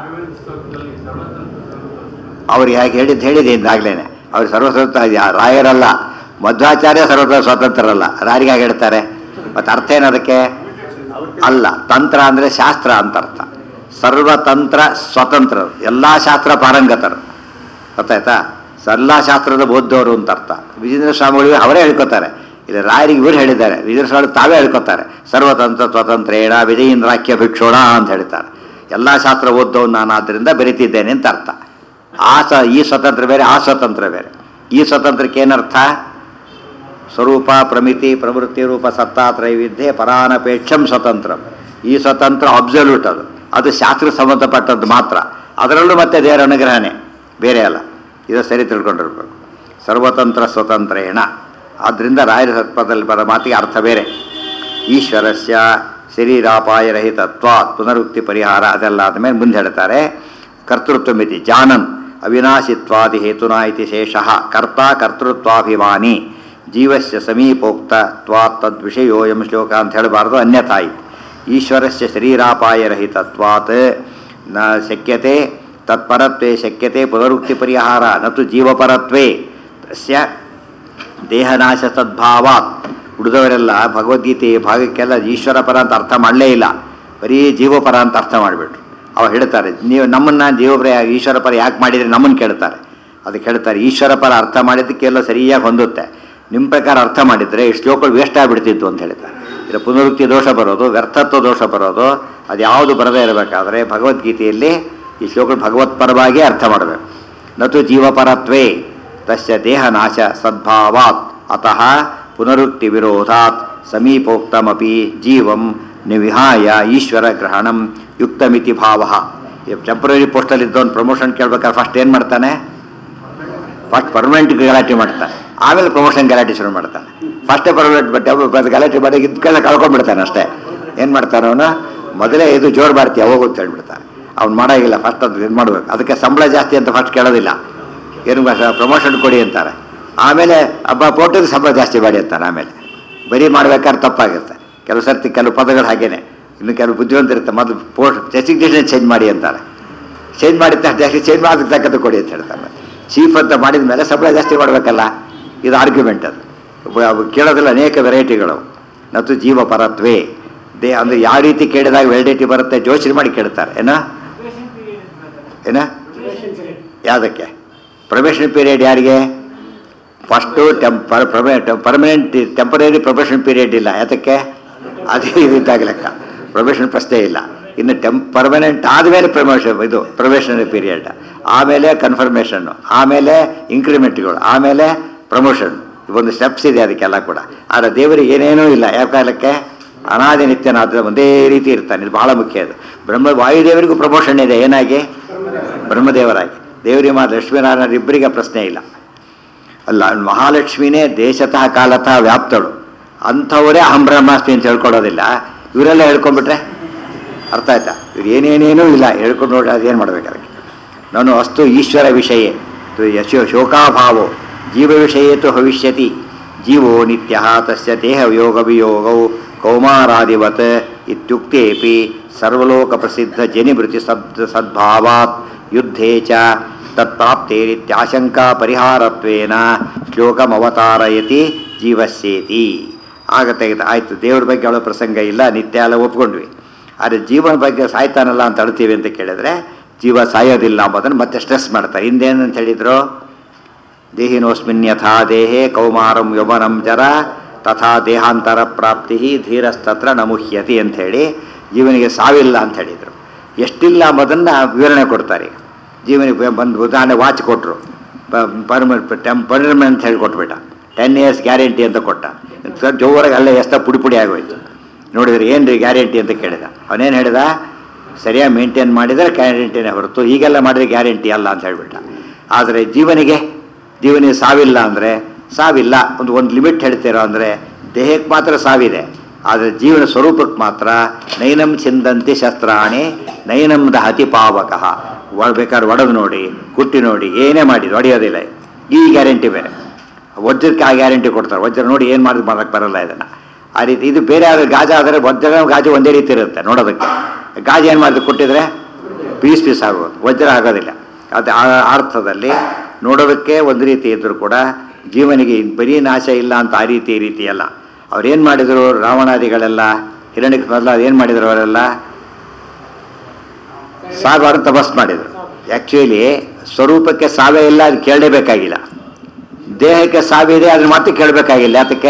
ಅವ್ರಿಗೆ ಹೇಗೆ ಹೇಳಿದ್ದು ಹೇಳಿದೆ ಇಂದಾಗ್ಲೇನೆ ಅವ್ರು ಸರ್ವಸ್ವತ ರಾಯರಲ್ಲ ಮಧ್ವಾಚಾರ್ಯ ಸರ್ವತ ಸ್ವತಂತ್ರರಲ್ಲ ರಾರಿಗೆ ಹೇಗೆ ಹೇಳ್ತಾರೆ ಮತ್ತು ಅರ್ಥ ಏನದಕ್ಕೆ ಅಲ್ಲ ತಂತ್ರ ಅಂದರೆ ಶಾಸ್ತ್ರ ಅಂತ ಅರ್ಥ ಸರ್ವತಂತ್ರ ಸ್ವತಂತ್ರರು ಎಲ್ಲ ಶಾಸ್ತ್ರ ಪಾರಂಗತರು ಗೊತ್ತಾಯ್ತಾ ಎಲ್ಲ ಶಾಸ್ತ್ರದ ಓದ್ದವರು ಅಂತ ಅರ್ಥ ವಿಜೇಂದ್ರ ಸ್ವಾಮಿಗಳು ಅವರೇ ಹೇಳ್ಕೊತಾರೆ ಇಲ್ಲಿ ರಾಯರಿಗೆ ಇವರು ಹೇಳಿದ್ದಾರೆ ವಿಜೇಂದ್ರ ಸ್ವಾಮಿ ತಾವೇ ಹೇಳ್ಕೊತಾರೆ ಸರ್ವತಂತ್ರ ಸ್ವತಂತ್ರೇಣ ವಿಜಯೇಂದ್ರಾಖ್ಯ ಭಿಕ್ಷೋಣ ಅಂತ ಹೇಳ್ತಾರೆ ಎಲ್ಲ ಶಾಸ್ತ್ರ ಓದ್ದವ್ ನಾನು ಆದ್ದರಿಂದ ಬೆರಿತಿದ್ದೇನೆ ಅಂತ ಅರ್ಥ ಆ ಸ ಈ ಸ್ವತಂತ್ರ ಬೇರೆ ಆ ಸ್ವತಂತ್ರ ಬೇರೆ ಈ ಸ್ವತಂತ್ರಕ್ಕೆ ಏನರ್ಥ ಸ್ವರೂಪ ಪ್ರಮಿತಿ ಪ್ರವೃತ್ತಿ ರೂಪ ಸತ್ತಾ ತ್ರೈವಿದ್ಯೆ ಪರಾನಪೇಕ್ಷಂ ಸ್ವತಂತ್ರ ಈ ಸ್ವತಂತ್ರ ಅಬ್ಸಲ್ಯೂಟ್ ಅದು ಅದು ಶಾಸ್ತ್ರ ಸಂಬಂಧಪಟ್ಟದ್ದು ಮಾತ್ರ ಅದರಲ್ಲೂ ಮತ್ತೆ ದೇವರ ಅನುಗ್ರಹಣೆ ಬೇರೆ ಅಲ್ಲ ಇದು ಸರಿ ತಿಳ್ಕೊಂಡಿರ್ಬೇಕು ಸರ್ವತಂತ್ರ ಸ್ವತಂತ್ರೇಣ ಆದ್ದರಿಂದ ರಾಯರ ಸತ್ಪದಲ್ಲಿ ಬರೋ ಮಾತಿಗೆ ಅರ್ಥ ಬೇರೆ ಈಶ್ವರಸ್ಯ ಶರೀರಾಪಾಯ ರಹಿತತ್ವಾತ್ ಪುನರುಕ್ತಿ ಪರಿಹಾರ ಅದೆಲ್ಲ ಆದಮೇಲೆ ಮುಂದೆ ಹೇಳ್ತಾರೆ ಕರ್ತೃತ್ವ ಮಿತಿ ಜಾನನ್ ಅವಿನಾಶಿತ್ವಾದಿ ಹೇತುನಾ ಇತಿ ಶೇಷಃ ಕರ್ತ ಕರ್ತೃತ್ವಾಭಿಮಾನಿ ಜೀವಸ್ಯ ಸಮೀಪೋಕ್ತ ತ್ವಾತ್ ತದ್ವಿಷಯೋ ಎಂ ಶ್ಲೋಕ ಅಂತ ಹೇಳಬಾರ್ದು ಅನ್ಯಥಾ ಇತಿ ಈಶ್ವರಸ್ಯ ಶರೀರಾಪಾಯ ರಹಿತತ್ವಾತ್ ನ ಶಕ್ಯತೆ ತತ್ಪರತ್ವೇ ಶಕ್ಯತೆ ಪುನರುಕ್ತಿ ಪರಿಹಾರ ನತು ಜೀವಪರತ್ವೇ ತಸ್ಯ ದೇಹನಾಶ ಸದ್ಭಾವಾತ್ ಉಳಿದವರೆಲ್ಲ ಭಗವದ್ಗೀತೆ ಭಾಗಕ್ಕೆಲ್ಲ ಈಶ್ವರ ಪರ ಅಂತ ಅರ್ಥ ಮಾಡಲೇ ಇಲ್ಲ ಬರೀ ಜೀವಪರ ಅಂತ ಅರ್ಥ ಮಾಡಿಬಿಟ್ರು ಅವ್ರು ಹೇಳ್ತಾರೆ ನೀವು ನಮ್ಮನ್ನು ಜೀವಪರ ಈಶ್ವರ ಪರ ಯಾಕೆ ಮಾಡಿದರೆ ನಮ್ಮನ್ನು ಕೇಳ್ತಾರೆ ಅದಕ್ಕೆ ಹೇಳ್ತಾರೆ ಈಶ್ವರ ಪರ ಅರ್ಥ ಮಾಡಿದ್ದಕ್ಕೆಲ್ಲ ಸರಿಯಾಗಿ ಹೊಂದುತ್ತೆ ನಿಮ್ಮ ಪ್ರಕಾರ ಅರ್ಥ ಮಾಡಿದರೆ ಈ ಶ್ಲೋಕಗಳು ವೇಸ್ಟ್ ಆಗಿಬಿಡ್ತಿತ್ತು ಅಂತ ಹೇಳ್ತಾರೆ ಇದು ಪುನರುಕ್ತಿ ದೋಷ ಬರೋದು ವ್ಯರ್ಥತ್ವ ದೋಷ ಬರೋದು ಅದು ಯಾವುದು ಬರದೇ ಇರಬೇಕಾದ್ರೆ ಭಗವದ್ಗೀತೆಯಲ್ಲಿ ಈ ಶ್ಲೋಕಗಳು ಭಗವತ್ಪರವಾಗಿ ಅರ್ಥ ಮಾಡಬೇಕು ನತು ಜೀವಪರತ್ವೇ ತಸ್ಯ ದೇಹನಾಶ ಸದ್ಭಾವಾತ್ ಅತಃ ಪುನರುಕ್ತಿ ವಿರೋಧಾತ್ ಸಮೀಪೋಕ್ತಮಪಿ ಜೀವಂ ನಿವಿಹಾಯ ಈಶ್ವರ ಗ್ರಹಣಂ ಯುಕ್ತಮಿತಿ ಭಾವ ಟೆಂಪ್ರರಿ ಪೋಸ್ಟಲ್ಲಿ ಇದ್ದವನು ಪ್ರಮೋಷನ್ ಕೇಳ್ಬೇಕಾದ್ರೆ ಫಸ್ಟ್ ಏನು ಮಾಡ್ತಾನೆ ಫಸ್ಟ್ ಪರ್ಮನೆಂಟ್ ಗಲಾಟೆ ಮಾಡ್ತಾನೆ ಆಮೇಲೆ ಪ್ರಮೋಷನ್ ಗಲಾಟೆ ಶುರು ಮಾಡ್ತಾನೆ ಫಸ್ಟೇ ಪರ್ಮನೆಂಟ್ ಬಟ್ ಗಲಾಟೆ ಮಾಡಿ ಇದಕ್ಕೆಲ್ಲ ಕಳ್ಕೊಂಡ್ಬಿಡ್ತಾನೆ ಅಷ್ಟೇ ಏನು ಮಾಡ್ತಾನೆ ಅವನು ಮೊದಲೇ ಇದು ಜೋರು ಮಾಡ್ತೀಯ ಹೋಗು ಅಂತ ಹೇಳ್ಬಿಡ್ತಾನೆ ಅವ್ನು ಮಾಡೋಂಗಿಲ್ಲ ಫಸ್ಟ್ ಅದು ಇದು ಮಾಡ್ಬೇಕು ಅದಕ್ಕೆ ಸಂಬಳ ಜಾಸ್ತಿ ಅಂತ ಫಸ್ಟ್ ಕೇಳೋದಿಲ್ಲ ಏನು ಪ್ರಮೋಷನ್ ಕೊಡಿ ಅಂತಾರೆ ಆಮೇಲೆ ಹಬ್ಬ ಫೋಟೋಗೆ ಸಂಬಳ ಜಾಸ್ತಿ ಮಾಡಿ ಅಂತಾರೆ ಆಮೇಲೆ ಬರೀ ಮಾಡ್ಬೇಕಾದ್ರೆ ತಪ್ಪಾಗುತ್ತೆ ಕೆಲವು ಸರ್ತಿ ಕೆಲವು ಪದಗಳು ಹಾಗೇನೆ ಇನ್ನು ಕೆಲವು ಬುದ್ಧಿವಂತರಿರುತ್ತೆ ಮೊದಲು ಪೋಸ್ಟ್ ಡೆಸಿಗ್ನೇಷನ್ ಚೇಂಜ್ ಮಾಡಿ ಅಂತಾರೆ ಚೇಂಜ್ ಮಾಡಿದ ತಕ್ಷಣ ಚೇಂಜ್ ಮಾಡೋದಕ್ಕೆ ತಕ್ಕಂತ ಕೊಡಿ ಅಂತ ಹೇಳ್ತಾರೆ ಚೀಫ್ ಅಂತ ಮಾಡಿದ ಮೇಲೆ ಸಂಬಳ ಜಾಸ್ತಿ ಮಾಡಬೇಕಲ್ಲ ಇದು ಆರ್ಗ್ಯುಮೆಂಟ್ ಅದು ಉಪ- ಅವು ಕೇಳೋದಿಲ್ಲ ಅನೇಕ ವೆರೈಟಿಗಳು ನತ್ತು ಜೀವ ಪರತ್ವೇ ದೇ ಅಂದರೆ ಯಾವ ರೀತಿ ಕೇಳಿದಾಗ ವೆರೈಟಿ ಬರುತ್ತೆ ಯೋಚನೆ ಮಾಡಿ ಕೇಳ್ತಾರೆ ಏನ ಏನ ಯಾವುದಕ್ಕೆ ಪ್ರೊಬೇಷನ್ ಪೀರಿಯಡ್ ಯಾರಿಗೆ first temp permanent temporary probation period ಇಲ್ಲ ಯಾತಕ್ಕೆ ಅದೇ ಇದ್ದಾಗ ಲೆಕ್ಕ ಪ್ರೊಬೇಷನ್ ಪ್ರಶ್ನೆ ಇಲ್ಲ ಇನ್ನು ಟೆಂಪ್ ಪರ್ಮನೆಂಟ್ ಆದಮೇಲೆ ಪ್ರಮೋಷನ್ ಇದು ಪ್ರೊಬೇಷನರಿ ಪೀರಿಯಡ್ ಆಮೇಲೆ ಕನ್ಫರ್ಮೇಷನ್ನು ಆಮೇಲೆ ಇಂಕ್ರಿಮೆಂಟ್ಗಳು ಆಮೇಲೆ ಪ್ರಮೋಷನ್ ಒಂದು ಸ್ಟೆಪ್ಸ್ ಇದೆ ಅದಕ್ಕೆಲ್ಲ ಕೂಡ ಆದರೆ ದೇವರಿಗೆ ಏನೇನೂ ಇಲ್ಲ ಯಾವ ಕಾಲಕ್ಕೆ ಅನಾದಿ ನಿತ್ಯನಾದ ಒಂದೇ ರೀತಿ ಇರ್ತಾನೆ ಇದು ಬಹಳ ಮುಖ್ಯ ಅದು ಬ್ರಹ್ಮ ವಾಯುದೇವರಿಗೂ ಪ್ರಮೋಷನ್ ಇದೆ ಏನಾಗಿ ಬ್ರಹ್ಮದೇವರಾಗಿ ದೇವರಿಗೆ ಮಾತ್ರ ಲಕ್ಷ್ಮೀನಾರಾಯಣ ಇಬ್ಬರಿಗೆ ಪ್ರಶ್ನೆ ಇಲ್ಲ ಅಲ್ಲ ಮಹಾಲಕ್ಷ್ಮಿನೇ ದೇಶತಃ ಕಾಲತಃ ವ್ಯಾಪ್ತಳು ಅಂಥವರೇ ಅಹಂ ಬ್ರಹ್ಮಾಸ್ಮಿ ಅಂತ ಹೇಳ್ಕೊಡೋದಿಲ್ಲ ಇವರೆಲ್ಲ ಹೇಳ್ಕೊಂಡ್ಬಿಟ್ರೆ ಅರ್ಥ ಆಯ್ತಾ ಇವ್ರು ಏನೇನೇನೂ ಇಲ್ಲ ಹೇಳ್ಕೊಂಡು ನೋಡಿ ಅದೇನು ಮಾಡ್ಬೇಕು ಅದಕ್ಕೆ ನಾನು ಅಸ್ತು ಈಶ್ವರ ವಿಷಯ ಯಶೋ ಶೋಕಾಭಾವೋ ಜೀವ ವಿಷಯೇತು ಭವಿಷ್ಯತಿ ಜೀವೋ ನಿತ್ಯ ತಸ್ಯ ದೇಹ ಯೋಗ ವಿಯೋಗೌ ಕೌಮಾರಾದಿವತ್ ಇತ್ಯುಕ್ತೇಪಿ ಸರ್ವಲೋಕ ಪ್ರಸಿದ್ಧ ಜನಿಭೃತಿ ಸದ್ ಸದ್ಭಾವಾತ್ ಯುದ್ಧೇ ಚ ತತ್ಪ್ರಾಪ್ತೇರಿತ್ಯಾಶಂಕಾ ಪರಿಹಾರತ್ವೇನ ಶ್ಲೋಕಮವತಾರಯತಿ ಜೀವಸ್ಯೇತಿ ಆಗ ತೆಗೆದು ಆಯಿತು ದೇವ್ರ ಬಗ್ಗೆ ಅವಳ ಪ್ರಸಂಗ ಇಲ್ಲ ನಿತ್ಯ ಎಲ್ಲ ಒಪ್ಕೊಂಡ್ವಿ ಆದರೆ ಜೀವನ ಬಗ್ಗೆ ಸಾಯ್ತಾನಲ್ಲ ಅಂತ ಅಳ್ತೀವಿ ಅಂತ ಕೇಳಿದ್ರೆ ಜೀವ ಸಾಯೋದಿಲ್ಲ ಅಂಬೋದನ್ನು ಮತ್ತೆ ಸ್ಟ್ರೆಸ್ ಮಾಡ್ತಾರೆ ಹಿಂದೇನಂತ ಹೇಳಿದ್ರು ದೇಹಿನೋಸ್ಮಿನ್ ಯಥಾ ದೇಹೇ ಕೌಮಾರಂ ಯೌವನಂ ಜರ ತಥಾ ದೇಹಾಂತರ ಪ್ರಾಪ್ತಿ ಧೀರಸ್ತತ್ರ ನಮುಹ್ಯತಿ ಅಂಥೇಳಿ ಜೀವನಿಗೆ ಸಾವಿಲ್ಲ ಅಂತ ಹೇಳಿದರು ಎಷ್ಟಿಲ್ಲ ಅಂಬೋದನ್ನು ವಿವರಣೆ ಕೊಡ್ತಾರೆ ಜೀವನಿಗೆ ಬಂದು ಉದಾಹರಣೆ ವಾಚ್ ಕೊಟ್ಟರು ಪರ್ಮನೆಂಟ್ ಟೆಮ್ ಪರ್ಮನೆಂಟ್ ಅಂತ ಹೇಳಿ ಕೊಟ್ಬಿಟ್ಟ ಟೆನ್ ಇಯರ್ಸ್ ಗ್ಯಾರಂಟಿ ಅಂತ ಕೊಟ್ಟ ಜೋರಾಗಿ ಅಲ್ಲೇ ಎಷ್ಟ ಪುಡಿ ಪುಡಿ ಆಗೋಯ್ತು ನೋಡಿದ್ರೆ ಏನು ರೀ ಗ್ಯಾರಂಟಿ ಅಂತ ಕೇಳಿದ ಅವನೇನು ಹೇಳಿದ ಸರಿಯಾಗಿ ಮೇಂಟೈನ್ ಮಾಡಿದರೆ ಗ್ಯಾರಂಟಿನೇ ಹೊರತು ಹೀಗೆಲ್ಲ ಮಾಡಿದ್ರೆ ಗ್ಯಾರಂಟಿ ಅಲ್ಲ ಅಂತ ಹೇಳ್ಬಿಟ್ಟ ಆದರೆ ಜೀವನಿಗೆ ಜೀವನಿಗೆ ಸಾವಿಲ್ಲ ಅಂದರೆ ಸಾವಿಲ್ಲ ಒಂದು ಒಂದು ಲಿಮಿಟ್ ಹೇಳ್ತೀರೋ ಅಂದರೆ ದೇಹಕ್ಕೆ ಮಾತ್ರ ಸಾವಿದೆ ಆದರೆ ಜೀವನ ಸ್ವರೂಪಕ್ಕೆ ಮಾತ್ರ ನೈನಂ ಚಿಂದಂತಿ ಶಸ್ತ್ರಾಣಿ ನೈನಂ ದಹತಿ ಪಾವಕಃ ಬೇಕಾದ್ರೆ ಒಡೆದು ನೋಡಿ ಕುಟ್ಟಿ ನೋಡಿ ಏನೇ ಮಾಡಿ ಹೊಡೆಯೋದಿಲ್ಲ ಈ ಗ್ಯಾರಂಟಿ ಬೇರೆ ವಜ್ರಕ್ಕೆ ಆ ಗ್ಯಾರಂಟಿ ಕೊಡ್ತಾರೆ ವಜ್ರ ನೋಡಿ ಏನು ಮಾಡಿದ್ ಮಾಡಕ್ಕೆ ಬರಲ್ಲ ಇದನ್ನು ಆ ರೀತಿ ಇದು ಬೇರೆ ಆದರೆ ಗಾಜ ಆದರೆ ವಜ್ರ ಗಾಜು ಒಂದೇ ರೀತಿ ಇರುತ್ತೆ ನೋಡೋದಕ್ಕೆ ಗಾಜು ಏನು ಮಾಡಿದ್ರು ಕೊಟ್ಟಿದ್ರೆ ಪೀಸ್ ಪೀಸ್ ಆಗೋದು ವಜ್ರ ಆಗೋದಿಲ್ಲ ಅದು ಆ ಅರ್ಥದಲ್ಲಿ ನೋಡೋದಕ್ಕೆ ಒಂದು ರೀತಿ ಇದ್ದರೂ ಕೂಡ ಜೀವನಿಗೆ ಬರೀ ನಾಶ ಇಲ್ಲ ಅಂತ ಆ ರೀತಿ ಈ ರೀತಿ ಅಲ್ಲ ಅವ್ರೇನು ಮಾಡಿದರು ರಾವಣಾದಿಗಳೆಲ್ಲ ಹಿರಣ್ಯಕ್ಕೆ ಮೊದಲು ಅದೇನು ಮಾಡಿದರು ಅವರೆಲ್ಲ ಸಾಗವಾರ ತಪಸ್ ಮಾಡಿದರು ಆ್ಯಕ್ಚುಲಿ ಸ್ವರೂಪಕ್ಕೆ ಸಾವೇ ಇಲ್ಲ ಅದು ಕೇಳಲೇಬೇಕಾಗಿಲ್ಲ ದೇಹಕ್ಕೆ ಸಾವಿದೆ ಅದನ್ನ ಮತ್ತೆ ಕೇಳಬೇಕಾಗಿಲ್ಲ ಯಾತಕ್ಕೆ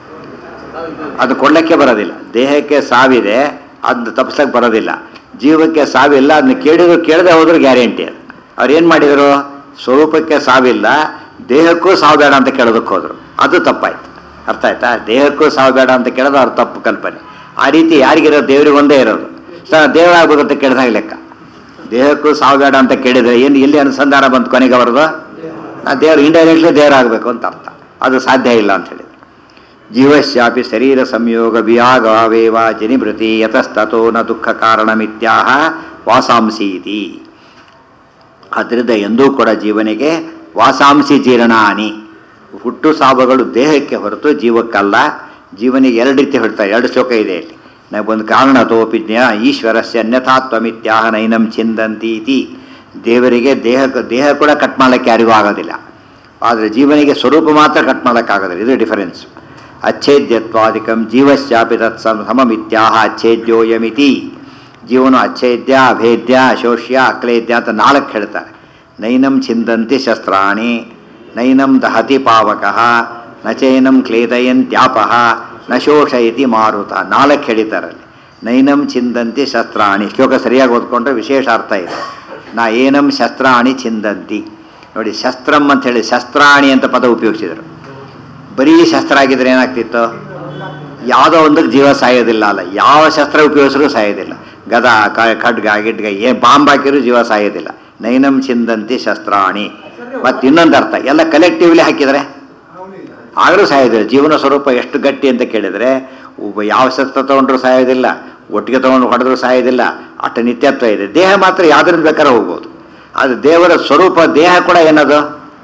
ಅದು ಕೊಡ್ಲಿಕ್ಕೆ ಬರೋದಿಲ್ಲ ದೇಹಕ್ಕೆ ಸಾವಿದೆ ಅದನ್ನ ತಪ್ಪಿಸಕ್ಕೆ ಬರೋದಿಲ್ಲ ಜೀವಕ್ಕೆ ಸಾವಿಲ್ಲ ಅದನ್ನ ಕೇಳಿದ್ರು ಕೇಳದೆ ಹೋದ್ರು ಗ್ಯಾರಂಟಿ ಅದು ಅವ್ರು ಏನು ಮಾಡಿದರು ಸ್ವರೂಪಕ್ಕೆ ಸಾವಿಲ್ಲ ದೇಹಕ್ಕೂ ಸಾವು ಬೇಡ ಅಂತ ಕೇಳೋದಕ್ಕೆ ಹೋದರು ಅದು ತಪ್ಪಾಯ್ತು ಅರ್ಥ ಆಯ್ತಾ ದೇಹಕ್ಕೂ ಸಾವು ಬೇಡ ಅಂತ ಕೇಳೋದು ಅವ್ರ ತಪ್ಪು ಕಲ್ಪನೆ ಆ ರೀತಿ ಯಾರಿಗಿರೋ ದೇವ್ರಿಗೆ ಒಂದೇ ಇರೋದು ಸರ್ ದೇವರಾಗ್ಬೇಕು ಅಂತ ಕೇಳಿದಾಗ ಲೆಕ್ಕ ದೇಹಕ್ಕೂ ಸಾವು ಬೇಡ ಅಂತ ಕೇಳಿದರೆ ಏನು ಎಲ್ಲಿ ಅನುಸಂಧಾನ ಬಂತು ಕೊನೆಗೆ ಅವರದು ಆ ದೇವರು ಇಂಡೈರೆಕ್ಟ್ಲಿ ದೇವರಾಗಬೇಕು ಅಂತ ಅರ್ಥ ಅದು ಸಾಧ್ಯ ಇಲ್ಲ ಅಂತ ಹೇಳಿದ್ರು ಜೀವಶ್ಯಾಪಿ ಶರೀರ ಸಂಯೋಗ ವಿಯಾಗಾವೇವ ಜನಿಭೃತಿ ಯತಸ್ತತೋ ನ ದುಃಖ ಕಾರಣಮಿತ್ಯಾಹ ವಾಸಾಂಸೀತಿ ಆದ್ದರಿಂದ ಎಂದೂ ಕೂಡ ಜೀವನಿಗೆ ವಾಸಾಂಸಿ ಜೀರ್ಣಾನಿ ಹುಟ್ಟು ಸಾವುಗಳು ದೇಹಕ್ಕೆ ಹೊರತು ಜೀವಕ್ಕಲ್ಲ ಜೀವನಿಗೆ ಎರಡು ರೀತಿ ಹೊಡ್ತಾರೆ ಎರಡು ಶ್ಲೋಕ ಇದೆ ಇಲ್ಲಿ ಒಂದು ಕಾರಣತೋಪಿ ಜ್ಞ ಈಶ್ವರಸ್ಯ ಅನ್ಯಥಾತ್ವಮಿತ್ಯಾಹ ನೈನಂ ಚಿಂದಂತೀತಿ ದೇವರಿಗೆ ದೇಹ ದೇಹ ಕೂಡ ಕಟ್ ಮಾಡೋಕ್ಕೆ ಯಾರಿಗೂ ಆಗೋದಿಲ್ಲ ಆದರೆ ಜೀವನಿಗೆ ಸ್ವರೂಪ ಮಾತ್ರ ಕಟ್ ಮಾಡೋಕ್ಕಾಗೋದಿಲ್ಲ ಇದು ಡಿಫರೆನ್ಸ್ ಅಚ್ಛೇದ್ಯತ್ವಾದಿಕಂ ಜೀವಶ್ಚಾಪಿ ತತ್ ಸಮ ಸಮಮಿತ್ಯಾಹ ಅಚ್ಛೇದ್ಯೋಯಮಿತಿ ಜೀವನು ಅಚ್ಛೇದ್ಯ ಅಭೇದ್ಯ ಅಶೋಷ್ಯ ಅಕ್ಲೇದ್ಯ ಅಂತ ನಾಲ್ಕು ಹೇಳ್ತಾರೆ ನೈನಂ ಚಿಂದಂತಿ ಶಸ್ತ್ರಾಣಿ ನೈನಂ ದಹತಿ ಪಾವಕಃ ನಚೈನಂ ಕ್ಲೇದಯಂತ್ಯಾಪಃ ನ ಶೋಷಯತಿ ಮಾರುತ ನಾಲ್ಕು ಹೇಳಿತಾರಲ್ಲಿ ನೈನಂ ಚಿಂದಂತಿ ಶಸ್ತ್ರಾಣಿ ಶ್ಲೋಕ ಸರಿಯಾಗಿ ಓದ್ಕೊಂಡ್ರೆ ವಿಶೇಷ ಅರ್ಥ ಇದೆ ನಾ ಏನಂ ಶಸ್ತ್ರಾಣಿ ಚಿಂದಂತಿ ನೋಡಿ ಶಸ್ತ್ರಂ ಅಂತ ಹೇಳಿ ಶಸ್ತ್ರಾಣಿ ಅಂತ ಪದ ಉಪಯೋಗಿಸಿದರು ಬರೀ ಶಸ್ತ್ರ ಆಗಿದ್ರೆ ಏನಾಗ್ತಿತ್ತು ಯಾವುದೋ ಒಂದಕ್ಕೆ ಜೀವ ಸಾಯೋದಿಲ್ಲ ಅಲ್ಲ ಯಾವ ಶಸ್ತ್ರ ಉಪಯೋಗಿಸಿದ್ರು ಸಾಯೋದಿಲ್ಲ ಗದ ಕ- ಖಡ್ಗ ಗಿಡ್ಗ ಏ ಬಾಂಬ್ ಹಾಕಿದ್ರು ಜೀವ ಸಾಯೋದಿಲ್ಲ ನೈನಂ ಚಿಂದಂತಿ ಶಸ್ತ್ರಾಣಿ ಮತ್ತು ಇನ್ನೊಂದು ಅರ್ಥ ಎಲ್ಲ ಕಲೆಕ್ಟಿವ್ಲಿ ಹಾಕಿದರೆ ಆಗಲೂ ಸಾಯೋದಿಲ್ಲ ಜೀವನ ಸ್ವರೂಪ ಎಷ್ಟು ಗಟ್ಟಿ ಅಂತ ಕೇಳಿದರೆ ಒಬ್ಬ ಯಾವ ಶಸ್ತ್ರ ತೊಗೊಂಡ್ರು ಸಾಯೋದಿಲ್ಲ ಒಟ್ಟಿಗೆ ತೊಗೊಂಡು ಹೊಡೆದ್ರು ಸಾಯೋದಿಲ್ಲ ಅಷ್ಟು ನಿತ್ಯತ್ವ ಇದೆ ದೇಹ ಮಾತ್ರ ಯಾವ್ದ್ರಿಂದ ಬೇಕಾದ್ರೆ ಹೋಗ್ಬೋದು ಆದರೆ ದೇವರ ಸ್ವರೂಪ ದೇಹ ಕೂಡ ಏನದು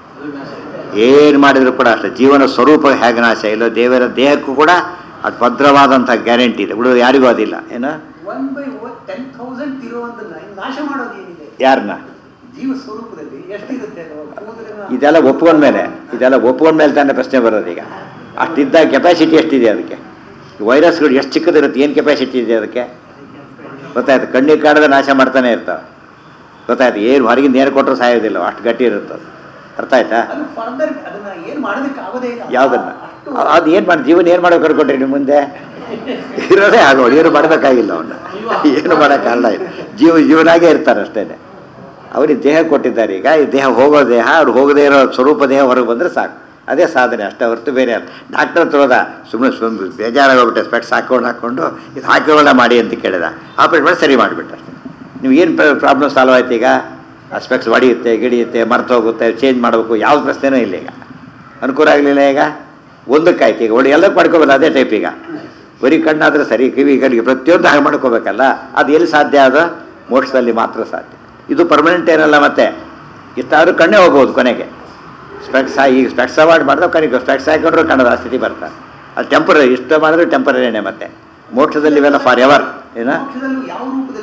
ಏನು ಮಾಡಿದ್ರು ಕೂಡ ಅಷ್ಟೇ ಜೀವನ ಸ್ವರೂಪ ಹೇಗೆ ನಾಶ ಇಲ್ಲೋ ದೇವರ ದೇಹಕ್ಕೂ ಕೂಡ ಅದು ಭದ್ರವಾದಂಥ ಗ್ಯಾರಂಟಿ ಇದೆ ಉಳಿದು ಯಾರಿಗೂ ಅದಿಲ್ಲ ಏನು ಒನ್ ಬೈ ಟೆನ್ ಥೌಸಂಡ್ ಇರುವಂತನ್ನ ನಾಶ ಮಾಡೋದು ಏನಿದೆ ಯಾರನ್ನ ಜೀವ ಸ್ವರೂಪದಲ್ಲಿ ಎಷ್ಟಿರುತ್ತೆ ಅದು? ಕೂದಲಿನ- ಇದೆಲ್ಲ ಒಪ್ಕೊಂಡ್ಮೇಲೆ ಇದೆಲ್ಲ ಒಪ್ಕೊಂಡ್ಮೇಲೆ ತಾನೇ ಪ್ರಶ್ನೆ ಬರೋದು ಈಗ ಅಷ್ಟಿದ್ದ ಕೆಪಾಸಿಟಿ ಎಷ್ಟಿದೆ ಅದಕ್ಕೆ ವೈರಸ್ಗಳು ಎಷ್ಟು ಚಿಕ್ಕದಿರುತ್ತೆ ಏನು ಕೆಪಾಸಿಟಿ ಇದೆ ಅದಕ್ಕೆ ಗೊತ್ತಾಯ್ತು ಕಣ್ಣಿಗೆ ಕಾಡದೆ ನಾಶ ಮಾಡ್ತಾನೆ ಇರ್ತಾವೆ ಗೊತ್ತಾಯ್ತು ಏನು ಹೊರಗಿಂದ ಏನು ಕೊಟ್ಟರು ಸಾಯೋದಿಲ್ಲ ಅಷ್ಟು ಗಟ್ಟಿ ಇರುತ್ತೆ ಅದು. ಅರ್ಥ ಆಯ್ತಾ ಅದು ಫರ್ದರ್ ಅದನ್ನ ಏನ್ ಮಾಡೋದಕ್ಕೆ ಆಗೋದೇ ಇಲ್ಲ ಯಾವುದನ್ನ ಅಷ್ಟು ಅದು ಏನು ಮಾಡಿ ಜೀವನ ಏನು ಮಾಡೋಕೆ ಕರ್ಕೊಟ್ರಿ ನಿಮ್ಮ ಮುಂದೆ ಇರೋದೇ ಆಗೋಳು ಏನು ಮಾಡಬೇಕಾಗಿಲ್ಲ ಅವನ್ನ ಏನು ಮಾಡೋಕ್ಕಾಗಲ್ಲ ಇದು. ಜೀವ ಜೀವನಾಗೇ ಇರ್ತಾರೆ ಅಷ್ಟೇ ಅವ್ರಿಗೆ ದೇಹ ಕೊಟ್ಟಿದ್ದಾರೆ ಈಗ ಈ ದೇಹ ಹೋಗೋ ದೇಹ ಅವ್ರು ಹೋಗದೇ ಇರೋ ಸ್ವರೂಪ ದೇಹ ಹೊರಗೆ ಬಂದರೆ ಸಾಕು ಅದೇ ಸಾಧನೆ ಅಷ್ಟೇ ಹೊರತು ಬೇರೆ ಅಲ್ಲ ಡಾಕ್ಟರ್ ಹತ್ರ ಹೋದ ಸುಮ್ಮನೆ ಸುಮ್ಮನೆ ಬೇಜಾರಾಗೋಗ್ಬಿಟ್ಟೆ ಸ್ಪೆಕ್ಸ್ ಹಾಕೊಂಡು ಹಾಕ್ಕೊಂಡು ಇದು ಹಾಕಿರೋಲ್ಲ ಮಾಡಿ ಅಂತ ಕೇಳಿದ ಆಪ್ರೇಟ್ ಮಾಡಿ ಸರಿ ಮಾಡಿಬಿಟ್ಟ ನೀವು ಏನು ಪ್ರಾಬ್ಲಮ್ ಸಾಲ್ವ್ ಆಯ್ತು ಈಗ ಆ ಸ್ಪೆಕ್ಸ್ ಹೊಡೆಯುತ್ತೆ ಗಿಡಿಯುತ್ತೆ ಮರ್ತೋಗುತ್ತೆ ಚೇಂಜ್ ಮಾಡಬೇಕು ಯಾವ ಪ್ರಶ್ನೆನೂ ಇಲ್ಲ ಈಗ ಅನುಕೂಲ ಆಗಲಿಲ್ಲ ಈಗ ಒಂದಕ್ಕಾಯ್ತು ಈಗ ಒಳ್ಳೆ ಎಲ್ಲಕ್ಕೆ ಮಾಡ್ಕೋಬೋದು ಅದೇ ಟೈಪ್ ಈಗ ಬರೀ ಕಣ್ಣಾದರೆ ಸರಿ ಕಿವಿ ಕಡೆಗೆ ಪ್ರತಿಯೊಂದು ಹಾಗೆ ಮಾಡ್ಕೋಬೇಕಲ್ಲ ಅದು ಎಲ್ಲಿ ಸಾಧ್ಯ ಅದು ಮೋಕ್ಷದಲ್ಲಿ ಮಾತ್ರ ಸಾಧ್ಯ ಇದು ಪರ್ಮನೆಂಟ್ ಏನಲ್ಲ ಮತ್ತೆ ಇಷ್ಟಾದರೂ ಕಣ್ಣೇ ಹೋಗ್ಬೋದು ಕೊನೆಗೆ ಸ್ಪೆಕ್ಸ್ ಈಗ ಸ್ಪೆಕ್ಸ್ ಅವಾಯ್ಡ್ ಮಾಡಿದ್ರೆ ಕೊನೆಗೆ ಸ್ಪೆಕ್ಸ್ ಹಾಕೊಂಡ್ರು ಕಣ್ಣದ ಆ ಸ್ಥಿತಿ ಬರ್ತಾರೆ ಅದು ಟೆಂಪರರಿ ಇಷ್ಟ ಮಾಡಿದ್ರೆ ಟೆಂಪರರಿನೇ ಮತ್ತೆ ಮೋಕ್ಷದಲ್ಲಿ ಇವೆಲ್ಲ ಫಾರ್ ಎವರ್ ಏನ ಮೋಕ್ಷದಲ್ಲೂ ಯಾವ ರೂಪದಲ್ಲಿ ಇರ್ತಾರೆ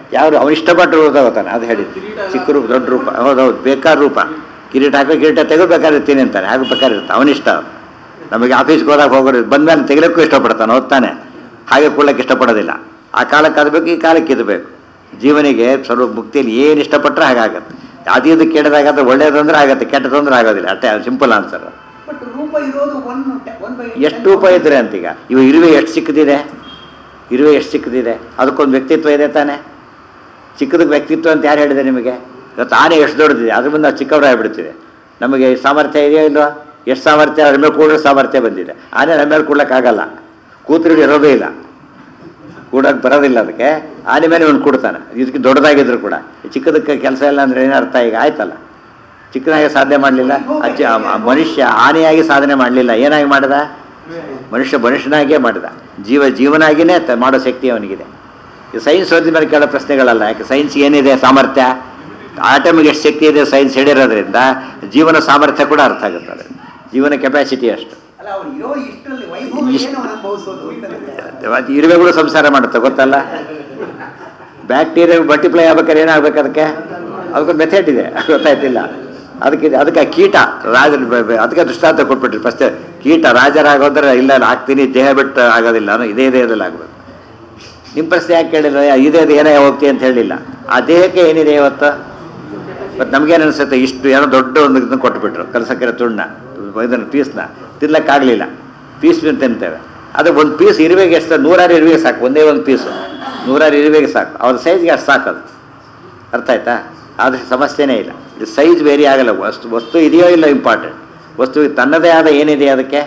ಯಾರು ಅವನು ಇಷ್ಟಪಟ್ಟು ರೂಪ ತಗೋತಾನೆ ಅದು ಹೇಳಿ ಚಿಕ್ಕ ರೂಪ ದೊಡ್ಡ ರೂಪ ಹೌದೌದು ಬೇಕಾದ ರೂಪ ಕಿರೀಟ ಹಾಕೋ ಕಿರೀಟ ತೆಗೆದು ಬೇಕಾದಿರ್ತೀನಿ ಅಂತಾನೆ ಹಾಗೆ ಬೇಕಾದಿರ್ತಾನೆ ಅವನಿಷ್ಟ ಅವ್ನು. ನಮಗೆ ಆಫೀಸ್ಗೆ ಹೋದಾಗ ಹೋಗೋರು ಬಂದ್ಮೇಲೆ ತೆಗಿಲಿಕ್ಕೂ ಇಷ್ಟಪಡ್ತಾನೆ ಹೋಗ್ತಾನೆ ಹಾಗೆ ಕೊಡ್ಲಿಕ್ಕೆ ಇಷ್ಟಪಡೋದಿಲ್ಲ ಆ ಕಾಲಕ್ಕೆ ಅದು ಬೇಕು ಈ ಕಾಲಕ್ಕೆ ಇದು ಬೇಕು ಜೀವನಿಗೆ ಸ್ವಲ್ಪ ಮುಕ್ತಿಯಲ್ಲಿ ಏನು ಇಷ್ಟಪಟ್ಟರೆ ಹಾಗಾಗತ್ತೆ ಅದು ಇದು ಕೆಟ್ಟದಾಗತ್ತೆ ಒಳ್ಳೇದು ಅಂದ್ರೆ ಆಗತ್ತೆ ಕೆಟ್ಟದಂದ್ರೆ ಆಗೋದಿಲ್ಲ ಅಷ್ಟೇ ಸಿಂಪಲ್ ಆನ್ಸರ್ ಬಟ್ ರೂಪ ಇರೋದು ಒನ್ ಒನ್ ಬೈ ಎಷ್ಟು ರೂಪ ಇದ್ರೆ ಅಂತೀಗ ಇವ ಇರುವೆ ಎಷ್ಟು ಚಿಕ್ಕದಿದೆ ಇರುವೆ ಎಷ್ಟು ಚಿಕ್ಕದಿದೆ ಅದಕ್ಕೊಂದು ವ್ಯಕ್ತಿತ್ವ ಇದೆ ತಾನೆ ಚಿಕ್ಕದಕ್ಕೆ ವ್ಯಕ್ತಿತ್ವ ಅಂತ ಯಾರು ಹೇಳಿದೆ ನಿಮಗೆ ಇವತ್ತು ಆನೆ ಎಷ್ಟು ದೊಡ್ಡದಿದೆ ಅದ್ರ ಮುಂದೆ ನಾವು ಚಿಕ್ಕವರಾಗ್ಬಿಡ್ತೀವಿ ನಮಗೆ ಸಾಮರ್ಥ್ಯ ಇದೆಯೋ ಇಲ್ವಾ ಎಷ್ಟು ಸಾಮರ್ಥ್ಯ ಅದ್ರ ಮೇಲೆ ಕೂಡೋ ಸಾಮರ್ಥ್ಯ ಬಂದಿದೆ ಆನೆ ನಮ್ಮ ಮೇಲೆ ಕೂಡ್ಲಿಕ್ಕಾಗಲ್ಲ ಕೂತ್ರಿಗೆ ಇರೋದೇ ಇಲ್ಲ ಕೂಡಕ್ಕೆ ಬರೋದಿಲ್ಲ ಅದಕ್ಕೆ ಆನೆ ಮೇಲೆ ಇವನು ಕೊಡ್ತಾನೆ ಇದಕ್ಕೆ ದೊಡ್ಡದಾಗಿದ್ರು ಕೂಡ ಚಿಕ್ಕದಕ್ಕೆ ಕೆಲಸ ಇಲ್ಲ ಅಂದ್ರೆ ಏನು ಅರ್ಥ ಈಗ ಆಯ್ತಲ್ಲ ಚಿಕ್ಕದಾಗಿ ಸಾಧನೆ ಮಾಡಲಿಲ್ಲ ಅಜ್ಜ ಆ ಮನುಷ್ಯ ಆನೆಯಾಗಿ ಸಾಧನೆ ಮಾಡಲಿಲ್ಲ ಏನಾಗಿ ಮಾಡಿದ ಮನುಷ್ಯ ಮನುಷ್ಯನಾಗಿಯೇ ಮಾಡಿದ ಜೀವ ಜೀವನಾಗಿಯೇ ತ- ಮಾಡೋ ಶಕ್ತಿ ಅವನಿಗಿದೆ ಈ ಸೈನ್ಸ್ ಓದಿದ ಮೇಲೆ ಕೇಳೋ ಪ್ರಶ್ನೆಗಳಲ್ಲ ಯಾಕೆ ಸೈನ್ಸ್ ಏನಿದೆ ಸಾಮರ್ಥ್ಯ ಆಟಮಿಗೆ ಎಷ್ಟು ಶಕ್ತಿ ಇದೆ ಸೈನ್ಸ್ ಹೇಳಿರೋದ್ರಿಂದ ಜೀವನ ಸಾಮರ್ಥ್ಯ ಕೂಡ ಅರ್ಥ ಆಗುತ್ತೆ ಅದು. ಜೀವನ ಕೆಪಾಸಿಟಿ ಅಷ್ಟು ಅಲ್ಲ ಅವ್ರು ಇರೋ ಇಷ್ಟರಲ್ಲಿ ವೈಭವ ಇಷ್ಟು- ಏನು ಅನುಭವಿಸೋದು ಅಂತಂದ್ರೆ ಮತ್ತು ಇರುವೆಗಳು ಸಂಸಾರ ಮಾಡುತ್ತೆ ಗೊತ್ತಲ್ಲ ಬ್ಯಾಕ್ಟೀರಿಯಾ ಮಲ್ಟಿಪ್ಲೈ ಆಗ್ಬೇಕಾದ್ರೆ ಏನಾಗ್ಬೇಕು ಅದಕ್ಕೆ ಅದಕ್ಕೊಂದು ಮೆಥಡ್ ಇದೆ ಗೊತ್ತಾಯ್ತಿಲ್ಲ ಅದಕ್ಕೆ ಅದಕ್ಕೆ ಆ ಕೀಟ ರಾಜ ಅದಕ್ಕೆ ದೃಷ್ಟಾಂತ ಕೊಟ್ಬಿಟ್ರಿ ಫಸ್ಟ್ ಕೀಟ ರಾಜರಾಗೋದ್ರೆ ಇಲ್ಲ ಇಲ್ಲ, ಆಗ್ತೀನಿ ದೇಹ ಬಿಟ್ಟು ಆಗೋದಿಲ್ಲ ಅನ್ನೋ ಇದೇ ದೇಹದಲ್ಲಿ ಆಗಬೇಕು ನಿಮ್ಮ ಪ್ರಶ್ನೆ ಯಾಕೆ ಕೇಳಿಲ್ಲ ಇದೇ ಏನೇ ಹೋಗ್ತಿ ಅಂತ ಹೇಳಿಲ್ಲ ಆ ದೇಹಕ್ಕೆ ಏನಿದೆ ಇವತ್ತು ಮತ್ತು ನಮಗೇನು ಅನಿಸುತ್ತೆ ಇಷ್ಟು ಏನೋ ದೊಡ್ಡ ಒಂದು ಇದನ್ನು ಕೊಟ್ಬಿಟ್ರು ಕಲಸಕ್ಕರೆ ತುಂಡ ಇದನ್ನು ಪೀಸ್ನ ತಿನ್ಲಕ್ಕಾಗಲಿಲ್ಲ ಪೀಸ್ ತಿಂತೇವೆ ಅದು ಒಂದು ಪೀಸ್ ಇರುವೆಗೆ ಎಷ್ಟು ನೂರಾರು ಇರುವೆಗೆ ಸಾಕು ಒಂದೇ ಒಂದು ಪೀಸು ನೂರಾರು ಇರುವೆಗೆ ಸಾಕು ಅವ್ರ ಸೈಜ್ಗೆ ಅಷ್ಟು ಸಾಕದು ಅರ್ಥ ಆಯ್ತಾ ಆದರೆ ಸಮಸ್ಯೆನೇ ಇಲ್ಲ ಇದು ಸೈಜ್ ವೇರಿ ಆಗಲ್ಲ ವಸ್ತು ವಸ್ತು ಇದೆಯೋ ಇಲ್ಲ ಇಂಪಾರ್ಟೆಂಟ್ ವಸ್ತು ತನ್ನದೇ ಆದ ಏನಿದೆ ಅದಕ್ಕೆ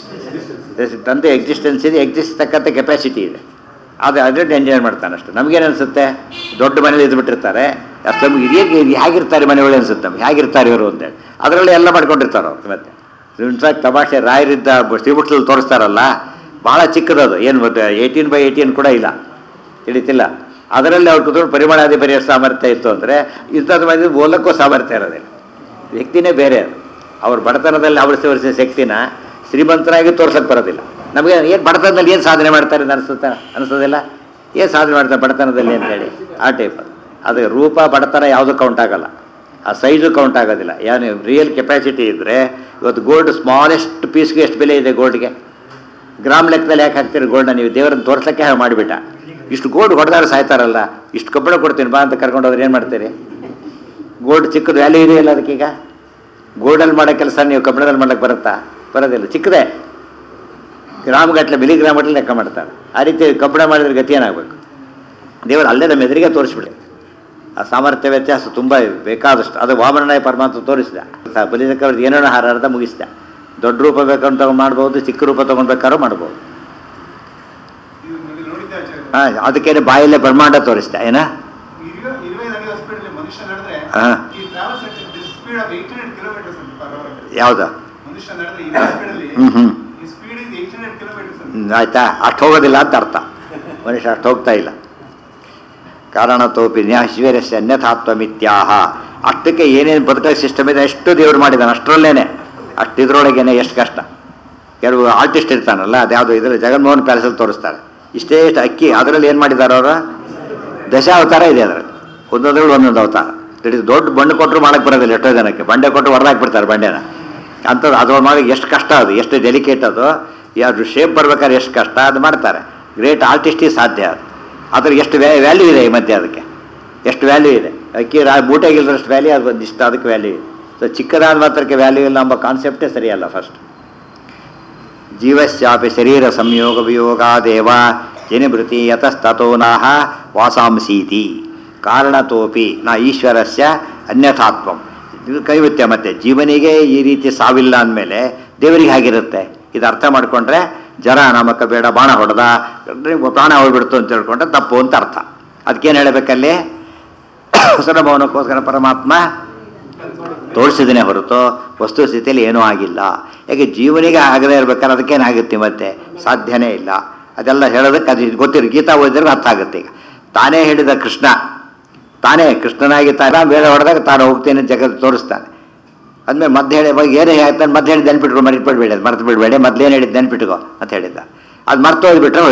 ತಂದೆ ಎಕ್ಸಿಸ್ಟೆನ್ಸ್ ಇದೆ ಎಕ್ಸಿಸ್ಟ್ ತಕ್ಕಂಥ ಕೆಪಾಸಿಟಿ ಇದೆ ಅದು ಅದನ್ನು ಎಂಜಾಯ್ ಮಾಡ್ತಾನೆ ಅಷ್ಟು ನಮಗೇನು ಅನಿಸುತ್ತೆ ದೊಡ್ಡ ಮನೇಲಿ ಇದ್ಬಿಟ್ಟಿರ್ತಾರೆ ಅಷ್ಟು ನಮ್ಗೆ ಇದೇನು ಇದು ಹೇಗಿರ್ತಾರೆ ಮನೆಯೊಳಗೆ ಅನಿಸುತ್ತೆ ನಮ್ಗೆ ಹೇಗಿರ್ತಾರೆ ಇವರು ಅಂತೇಳಿ ಅದರಲ್ಲಿ ಎಲ್ಲ ಮಾಡ್ಕೊಂಡಿರ್ತಾರೆ ಅವ್ರು ಮತ್ತೆ ಇನ್ಫ್ಯಾಕ್ಟ್ ತಮಾಷೆ ರಾಯರಿದ್ದ ಶ್ರೀಮುಟ್ಲಲ್ಲಿ ತೋರಿಸ್ತಾರಲ್ಲ ಭಾಳ ಚಿಕ್ಕದದು ಏನು ಏಯ್ಟೀನ್ ಬೈ ಏಯ್ಟೀನ್ ಕೂಡ ಇಲ್ಲ ತಿಳಿತಿಲ್ಲ ಅದರಲ್ಲಿ ಅವ್ರು ಕುತ್ಕೊಂಡು ಪರಿಮಳಾದಿ ಬರೆಯೋ ಸಾಮರ್ಥ್ಯ ಇತ್ತು ಅಂದರೆ ಇಂಥದ್ದು ಮಂದಿ ಓದಕ್ಕೂ ಸಾಮರ್ಥ್ಯ ಇರೋದಿಲ್ಲ ವ್ಯಕ್ತಿನೇ ಬೇರೆ ಅದು ಅವ್ರ ಬಡತನದಲ್ಲಿ ಅವಳಿಸಿ ವರಿಸಿದ ಶಕ್ತಿನ ಶ್ರೀಮಂತನಾಗಿ ತೋರ್ಸಕ್ಕೆ ಬರೋದಿಲ್ಲ ನಮಗೆ ಏನು ಬಡತನದಲ್ಲಿ ಏನು ಸಾಧನೆ ಮಾಡ್ತಾರೆ ಅಂತ ಅನಿಸುತ್ತಾ ಅನಿಸೋದಿಲ್ಲ ಏನು ಸಾಧನೆ ಮಾಡ್ತಾರೆ ಬಡತನದಲ್ಲಿ ಅಂತೇಳಿ ಆ ಟೈಪ್ ಅದು ಅದು ರೂಪ ಬಡತನ ಯಾವುದೂ ಕೌಂಟ್ ಆಗಲ್ಲ ಆ ಸೈಜು ಕೌಂಟ್ ಆಗೋದಿಲ್ಲ ಏನು ರಿಯಲ್ ಕೆಪಾಸಿಟಿ ಇದ್ದರೆ ಇವತ್ತು ಗೋಲ್ಡ್ ಸ್ಮಾಲೆಸ್ಟ್ ಪೀಸ್ಗೆ ಎಷ್ಟು ಬೆಲೆ ಇದೆ ಗೋಲ್ಡ್ಗೆ ಗ್ರಾಮ್ ಲೆಕ್ಕದಲ್ಲಿ ಯಾಕೆ ಹಾಕ್ತೀರಿ ಗೋಲ್ಡ್ನ ನೀವು ದೇವರನ್ನು ತೋರ್ಸಕ್ಕೆ ಹಾಗೆ ಮಾಡಿಬಿಟ್ಟ ಇಷ್ಟು ಗೋಲ್ಡ್ ಹೊಡೆದಾರ ಸಾಯ್ತಾರಲ್ಲ ಇಷ್ಟು ಕಬ್ಬಣ ಕೊಡ್ತೀನಿ ಬಾ ಅಂತ ಕರ್ಕೊಂಡು ಹೋದ್ರೆ ಏನು ಮಾಡ್ತೀರಿ ಗೋಲ್ಡ್ ಚಿಕ್ಕದು ವ್ಯಾಲ್ಯೂ ಇದೆಯಲ್ಲ ಅದಕ್ಕೀಗ ಗೋಲ್ಡಲ್ಲಿ ಮಾಡೋ ಕೆಲಸ ನೀವು ಕಬ್ಬಿಣದಲ್ಲಿ ಮಾಡಕ್ಕೆ ಬರುತ್ತಾ ಬರೋದಿಲ್ಲ ಚಿಕ್ಕದೇ ಗ್ರಾಮ್ ಗಟ್ಟಲೆ ಮಿಲಿಗ್ರಾಮ್ ಗಟ್ಟಲೆ ಲೆಕ್ಕ ಮಾಡ್ತಾರೆ ಆ ರೀತಿ ಕಬ್ಬಿಣ ಮಾಡಿದ್ರೆ ಗತಿ ಏನಾಗಬೇಕು ದೇವರು ಅಲ್ಲೇ ನಮ್ಮ ಎದುರಿಗೆ ತೋರಿಸ್ಬಿಡಿ ಆ ಸಾಮರ್ಥ್ಯ ವ್ಯತ್ಯಾಸ ತುಂಬ ಬೇಕಾದಷ್ಟು ಅದು ವಾಮನನಾಯ ಪರಮಾತ್ಮ ತೋರಿಸಿದ ಬಲಿದಕ್ಕವ್ರದ್ದು ಏನೇನೋ ಹಾರಾಡ್ದ ಮುಗಿಸಿದ ದೊಡ್ಡ ರೂಪ ಬೇಕಂತ ತಗೊಂಡು ಮಾಡ್ಬೋದು ಚಿಕ್ಕ ರೂಪ ತೊಗೊಂಡ್ಬೇಕಾದ್ರೂ ಮಾಡ್ಬೋದು ಇದು ನೋಡಿದ್ದೆ ಆಚಾರ್ಯ ಹಾಂ ಅದಕ್ಕೇನೆ ಬಾಯಲ್ಲೇ ಬ್ರಹ್ಮಾಂಡ ತೋರಿಸಿದ ಏನ ಇರುವೆ ಇರುವೆ ನಡೆಯುವ ಸ್ಪೀಡ್ ಮನುಷ್ಯ ನಡೆದ್ರೆ ಹಾ. ಈ travels speed of eight hundred kilometres ಅಂತ ಪರ್ ಅವರ್ ಯಾವುದು ಮನುಷ್ಯ ನಡೆದ್ರೆ ಇದೇ ಸ್ಪೀಡ್ ಅಲ್ಲಿ ಹ್ಞೂ ಹ್ಞೂ ಈ speed is eight hundred kilometres ಅಂತ ಹ್ಮ್, ಆಯ್ತಾ ಅಷ್ಟು ಹೋಗೋದಿಲ್ಲ ಅಂತ ಅರ್ಥ ಮನುಷ್ಯ ಅಷ್ಟು ಹೋಗ್ತಾ ಇಲ್ಲ ಕಾರಣತೋಪಿ ನ್ಯಾಶ್ವರ್ಯಸ್ಯ ಅನ್ಯಥಾತ್ವಮಿತ್ಯಾಹ ಅಷ್ಟಕ್ಕೆ ಏನೇನು ಬದುಕೋ ಸಿಸ್ಟಮ್ ಇದೆ ಅಷ್ಟು ದೇವ್ರು ಮಾಡಿದ್ದಾನೆ ಅಷ್ಟರಲ್ಲೇನೆ ಅಷ್ಟು ಇದ್ರೊಳಗೇನೆ ಎಷ್ಟು ಕಷ್ಟ ಕೆಲವು ಆರ್ಟಿಸ್ಟ್ ಇರ್ತಾನಲ್ಲ ಅದ್ಯಾವುದು ಇದರಲ್ಲಿ ಜಗನ್ಮೋಹನ್ ಪ್ಯಾಲೇಸಲ್ಲಿ ತೋರಿಸ್ತಾರೆ ಇಷ್ಟೇ ಇಷ್ಟು ಅಕ್ಕಿ ಅದರಲ್ಲಿ ಏನು ಮಾಡಿದ್ದಾರೆ ಅವರು ದಶಾವತಾರ ಇದೆ ಅದರಲ್ಲಿ ಒಂದೊಂದ್ರಲ್ಲಿ ಒಂದೊಂದು ಅವತಾರ ತಿಳಿದು ದೊಡ್ಡ ಬಣ್ಣು ಕೊಟ್ಟರು ಮಾಡಕ್ಕೆ ಬರೋದಿಲ್ಲ ಎಷ್ಟೋ ಜನಕ್ಕೆ ಬಂಡೆ ಕೊಟ್ಟರು ಹೊರದಾಕ್ಬಿಡ್ತಾರೆ ಬಂಡೆನ ಅಂಥದ್ದು ಅದು ಮಾಡಿ ಎಷ್ಟು ಕಷ್ಟ ಅದು ಎಷ್ಟು ಡೆಲಿಕೇಟ್ ಅದು ಯಾವುದು ಶೇಪ್ ಬರ್ಬೇಕಾದ್ರೆ ಎಷ್ಟು ಕಷ್ಟ ಅದು ಮಾಡ್ತಾರೆ ಗ್ರೇಟ್ ಆರ್ಟಿಸ್ಟಿಗೆ ಸಾಧ್ಯ ಅದು ಅದ್ರ ಎಷ್ಟು ವ್ಯಾ ವ್ಯಾಲ್ಯೂ ಇದೆ ಈ ಮಧ್ಯೆ ಅದಕ್ಕೆ ಎಷ್ಟು ವ್ಯಾಲ್ಯೂ ಇದೆ ಅಕ್ಕಿ ರಾ ಮೂಟೆಗಿಲ್ಲದಷ್ಟು ವ್ಯಾಲ್ಯೂ ಅದು ಒಂದು ಇಷ್ಟು ಅದಕ್ಕೆ ವ್ಯಾಲ್ಯೂ ಇದೆ ಸೊ ಚಿಕ್ಕದಾದ ಮಾತ್ರಕ್ಕೆ ವ್ಯಾಲ್ಯೂ ಇಲ್ಲ ಎಂಬ ಕಾನ್ಸೆಪ್ಟೇ ಸರಿಯಲ್ಲ ಫಸ್ಟ್ ಜೀವಶ್ಚಾಪಿ ಶರೀರ ಸಂಯೋಗ ವಿಯೋಗಾದೇವ ಜನಿಭೃತಿ ಯತಸ್ತೋ ನಾಹ ವಾಸಾಂಸೀತಿ ಕಾರಣತೋಪಿ ನಾ ಈಶ್ವರಸ್ಯ ಅನ್ಯಥಾತ್ವಂ ಇದು ಕೈವತ್ಯ ಮತ್ತೆ ಜೀವನಿಗೆ ಈ ರೀತಿ ಸಾವಿಲ್ಲ ಅಂದಮೇಲೆ ದೇವರಿಗೆ ಹಾಗಿರುತ್ತೆ ಇದು ಅರ್ಥ ಮಾಡಿಕೊಂಡ್ರೆ ಜರ ನಾಮಕ ಬೇಡ ಬಾಣ ಹೊಡೆದ ಪ್ರಾಣ ಹೋಗ್ಬಿಡ್ತು ಅಂತ ತಿಳ್ಕೊಂಡ್ರೆ ತಪ್ಪು ಅಂತ ಅರ್ಥ ಅದಕ್ಕೇನು ಹೇಳಬೇಕಲ್ಲಿ ಹೊಸನ ಭವನಕ್ಕೋಸ್ಕರ ಪರಮಾತ್ಮ ತೋರಿಸಿದನೇ ಹೊರತು ವಸ್ತು ಸ್ಥಿತಿಯಲ್ಲಿ ಏನೂ ಆಗಿಲ್ಲ ಯಾಕೆ ಜೀವನಿಗೆ ಆಗದೇ ಇರ್ಬೇಕಾದ್ರೆ ಅದಕ್ಕೇನಾಗುತ್ತೆ ಮತ್ತೆ ಸಾಧ್ಯನೇ ಇಲ್ಲ ಅದೆಲ್ಲ ಹೇಳೋದಕ್ಕೆ ಅದು ಗೊತ್ತಿರೋ ಗೀತಾ ಓದಿದ್ರೆ ಅರ್ಥ ಆಗುತ್ತೆ ಈಗ ತಾನೇ ಹೇಳಿದ ಕೃಷ್ಣ ತಾನೇ ಕೃಷ್ಣನಾಗಿ ತಾನ ಬೇರೆ ಹೊಡೆದಾಗ ತಾನು ಹೋಗ್ತೇನೆ ಅಂತ ಜಗತ್ತು ತೋರಿಸ್ತಾನೆ ಅದ್ಮೇಲೆ ಮದ್ದು ಹೇಳಿ ಇವಾಗ ಏನೇ ಹೇಳ್ತಾನೆ ಮದ್ದು ಹೇಳಿದ್ದು ನೆನ್ಪಿಟ್ರು ಮರಿಟ್ಬಿಡ್ಬೇಡಿ ಅದು ಮರ್ತು ಬಿಡಬೇಡಿ ಮೊದ್ಲೇನು ಹೇಳಿದ್ದು ನೆನ್ಪಿಟ್ಕೋ ಅಂತ ಹೇಳಿದ್ದ ಅದು ಮರ್ತು ಹೋಗ್ಬಿಟ್ರೆ ಹೋಯ್ತು ಅಲ್ಲಿ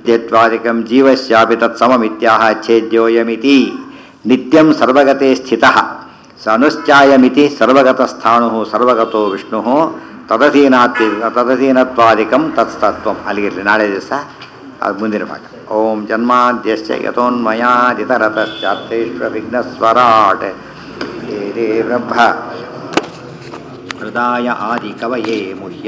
ನಿತ್ಯತ್ವಾದಿಕಂ ಜೀವಸ್ಯಾಪಿ ತತ್ಸಮಮಿತ್ಯಾಹ ಛೇದ್ಯೋಯಮಿತಿ ನಿತ್ಯಂ ಸರ್ವಗತೆ ಸ್ಥಿತಃ ಸ ಅನುಶ್ಚಾಯಮಿತಿ ಸರ್ವಗತಸ್ಥಾಣು ಸರ್ವಗತೋ ವಿಷ್ಣು ತದಧೀನಾತ್ತಿ ತದಧೀನತ್ವಾದಿಕಂ ತತ್ಸ್ತತ್ವಂ ಅಲ್ಲಿಗಿರಲಿ ನಾಳೆ ದಿವಸ ಅದು ಮುಂದಿನ ಭಾಗ ಓಂ ಜನ್ಮಾದ್ಯಶ್ಚ ಯಥೋನ್ಮಯಾದಿತರತಶ್ಚಾರ್ಥೇಶ್ವವಿಘ್ನಸ್ವರಾಟ್ ಹೇ ಬ್ರಹ್ಮ ಹೃದಯ ಆದಿ ಕವಯೇ ಮುಹ್ಯ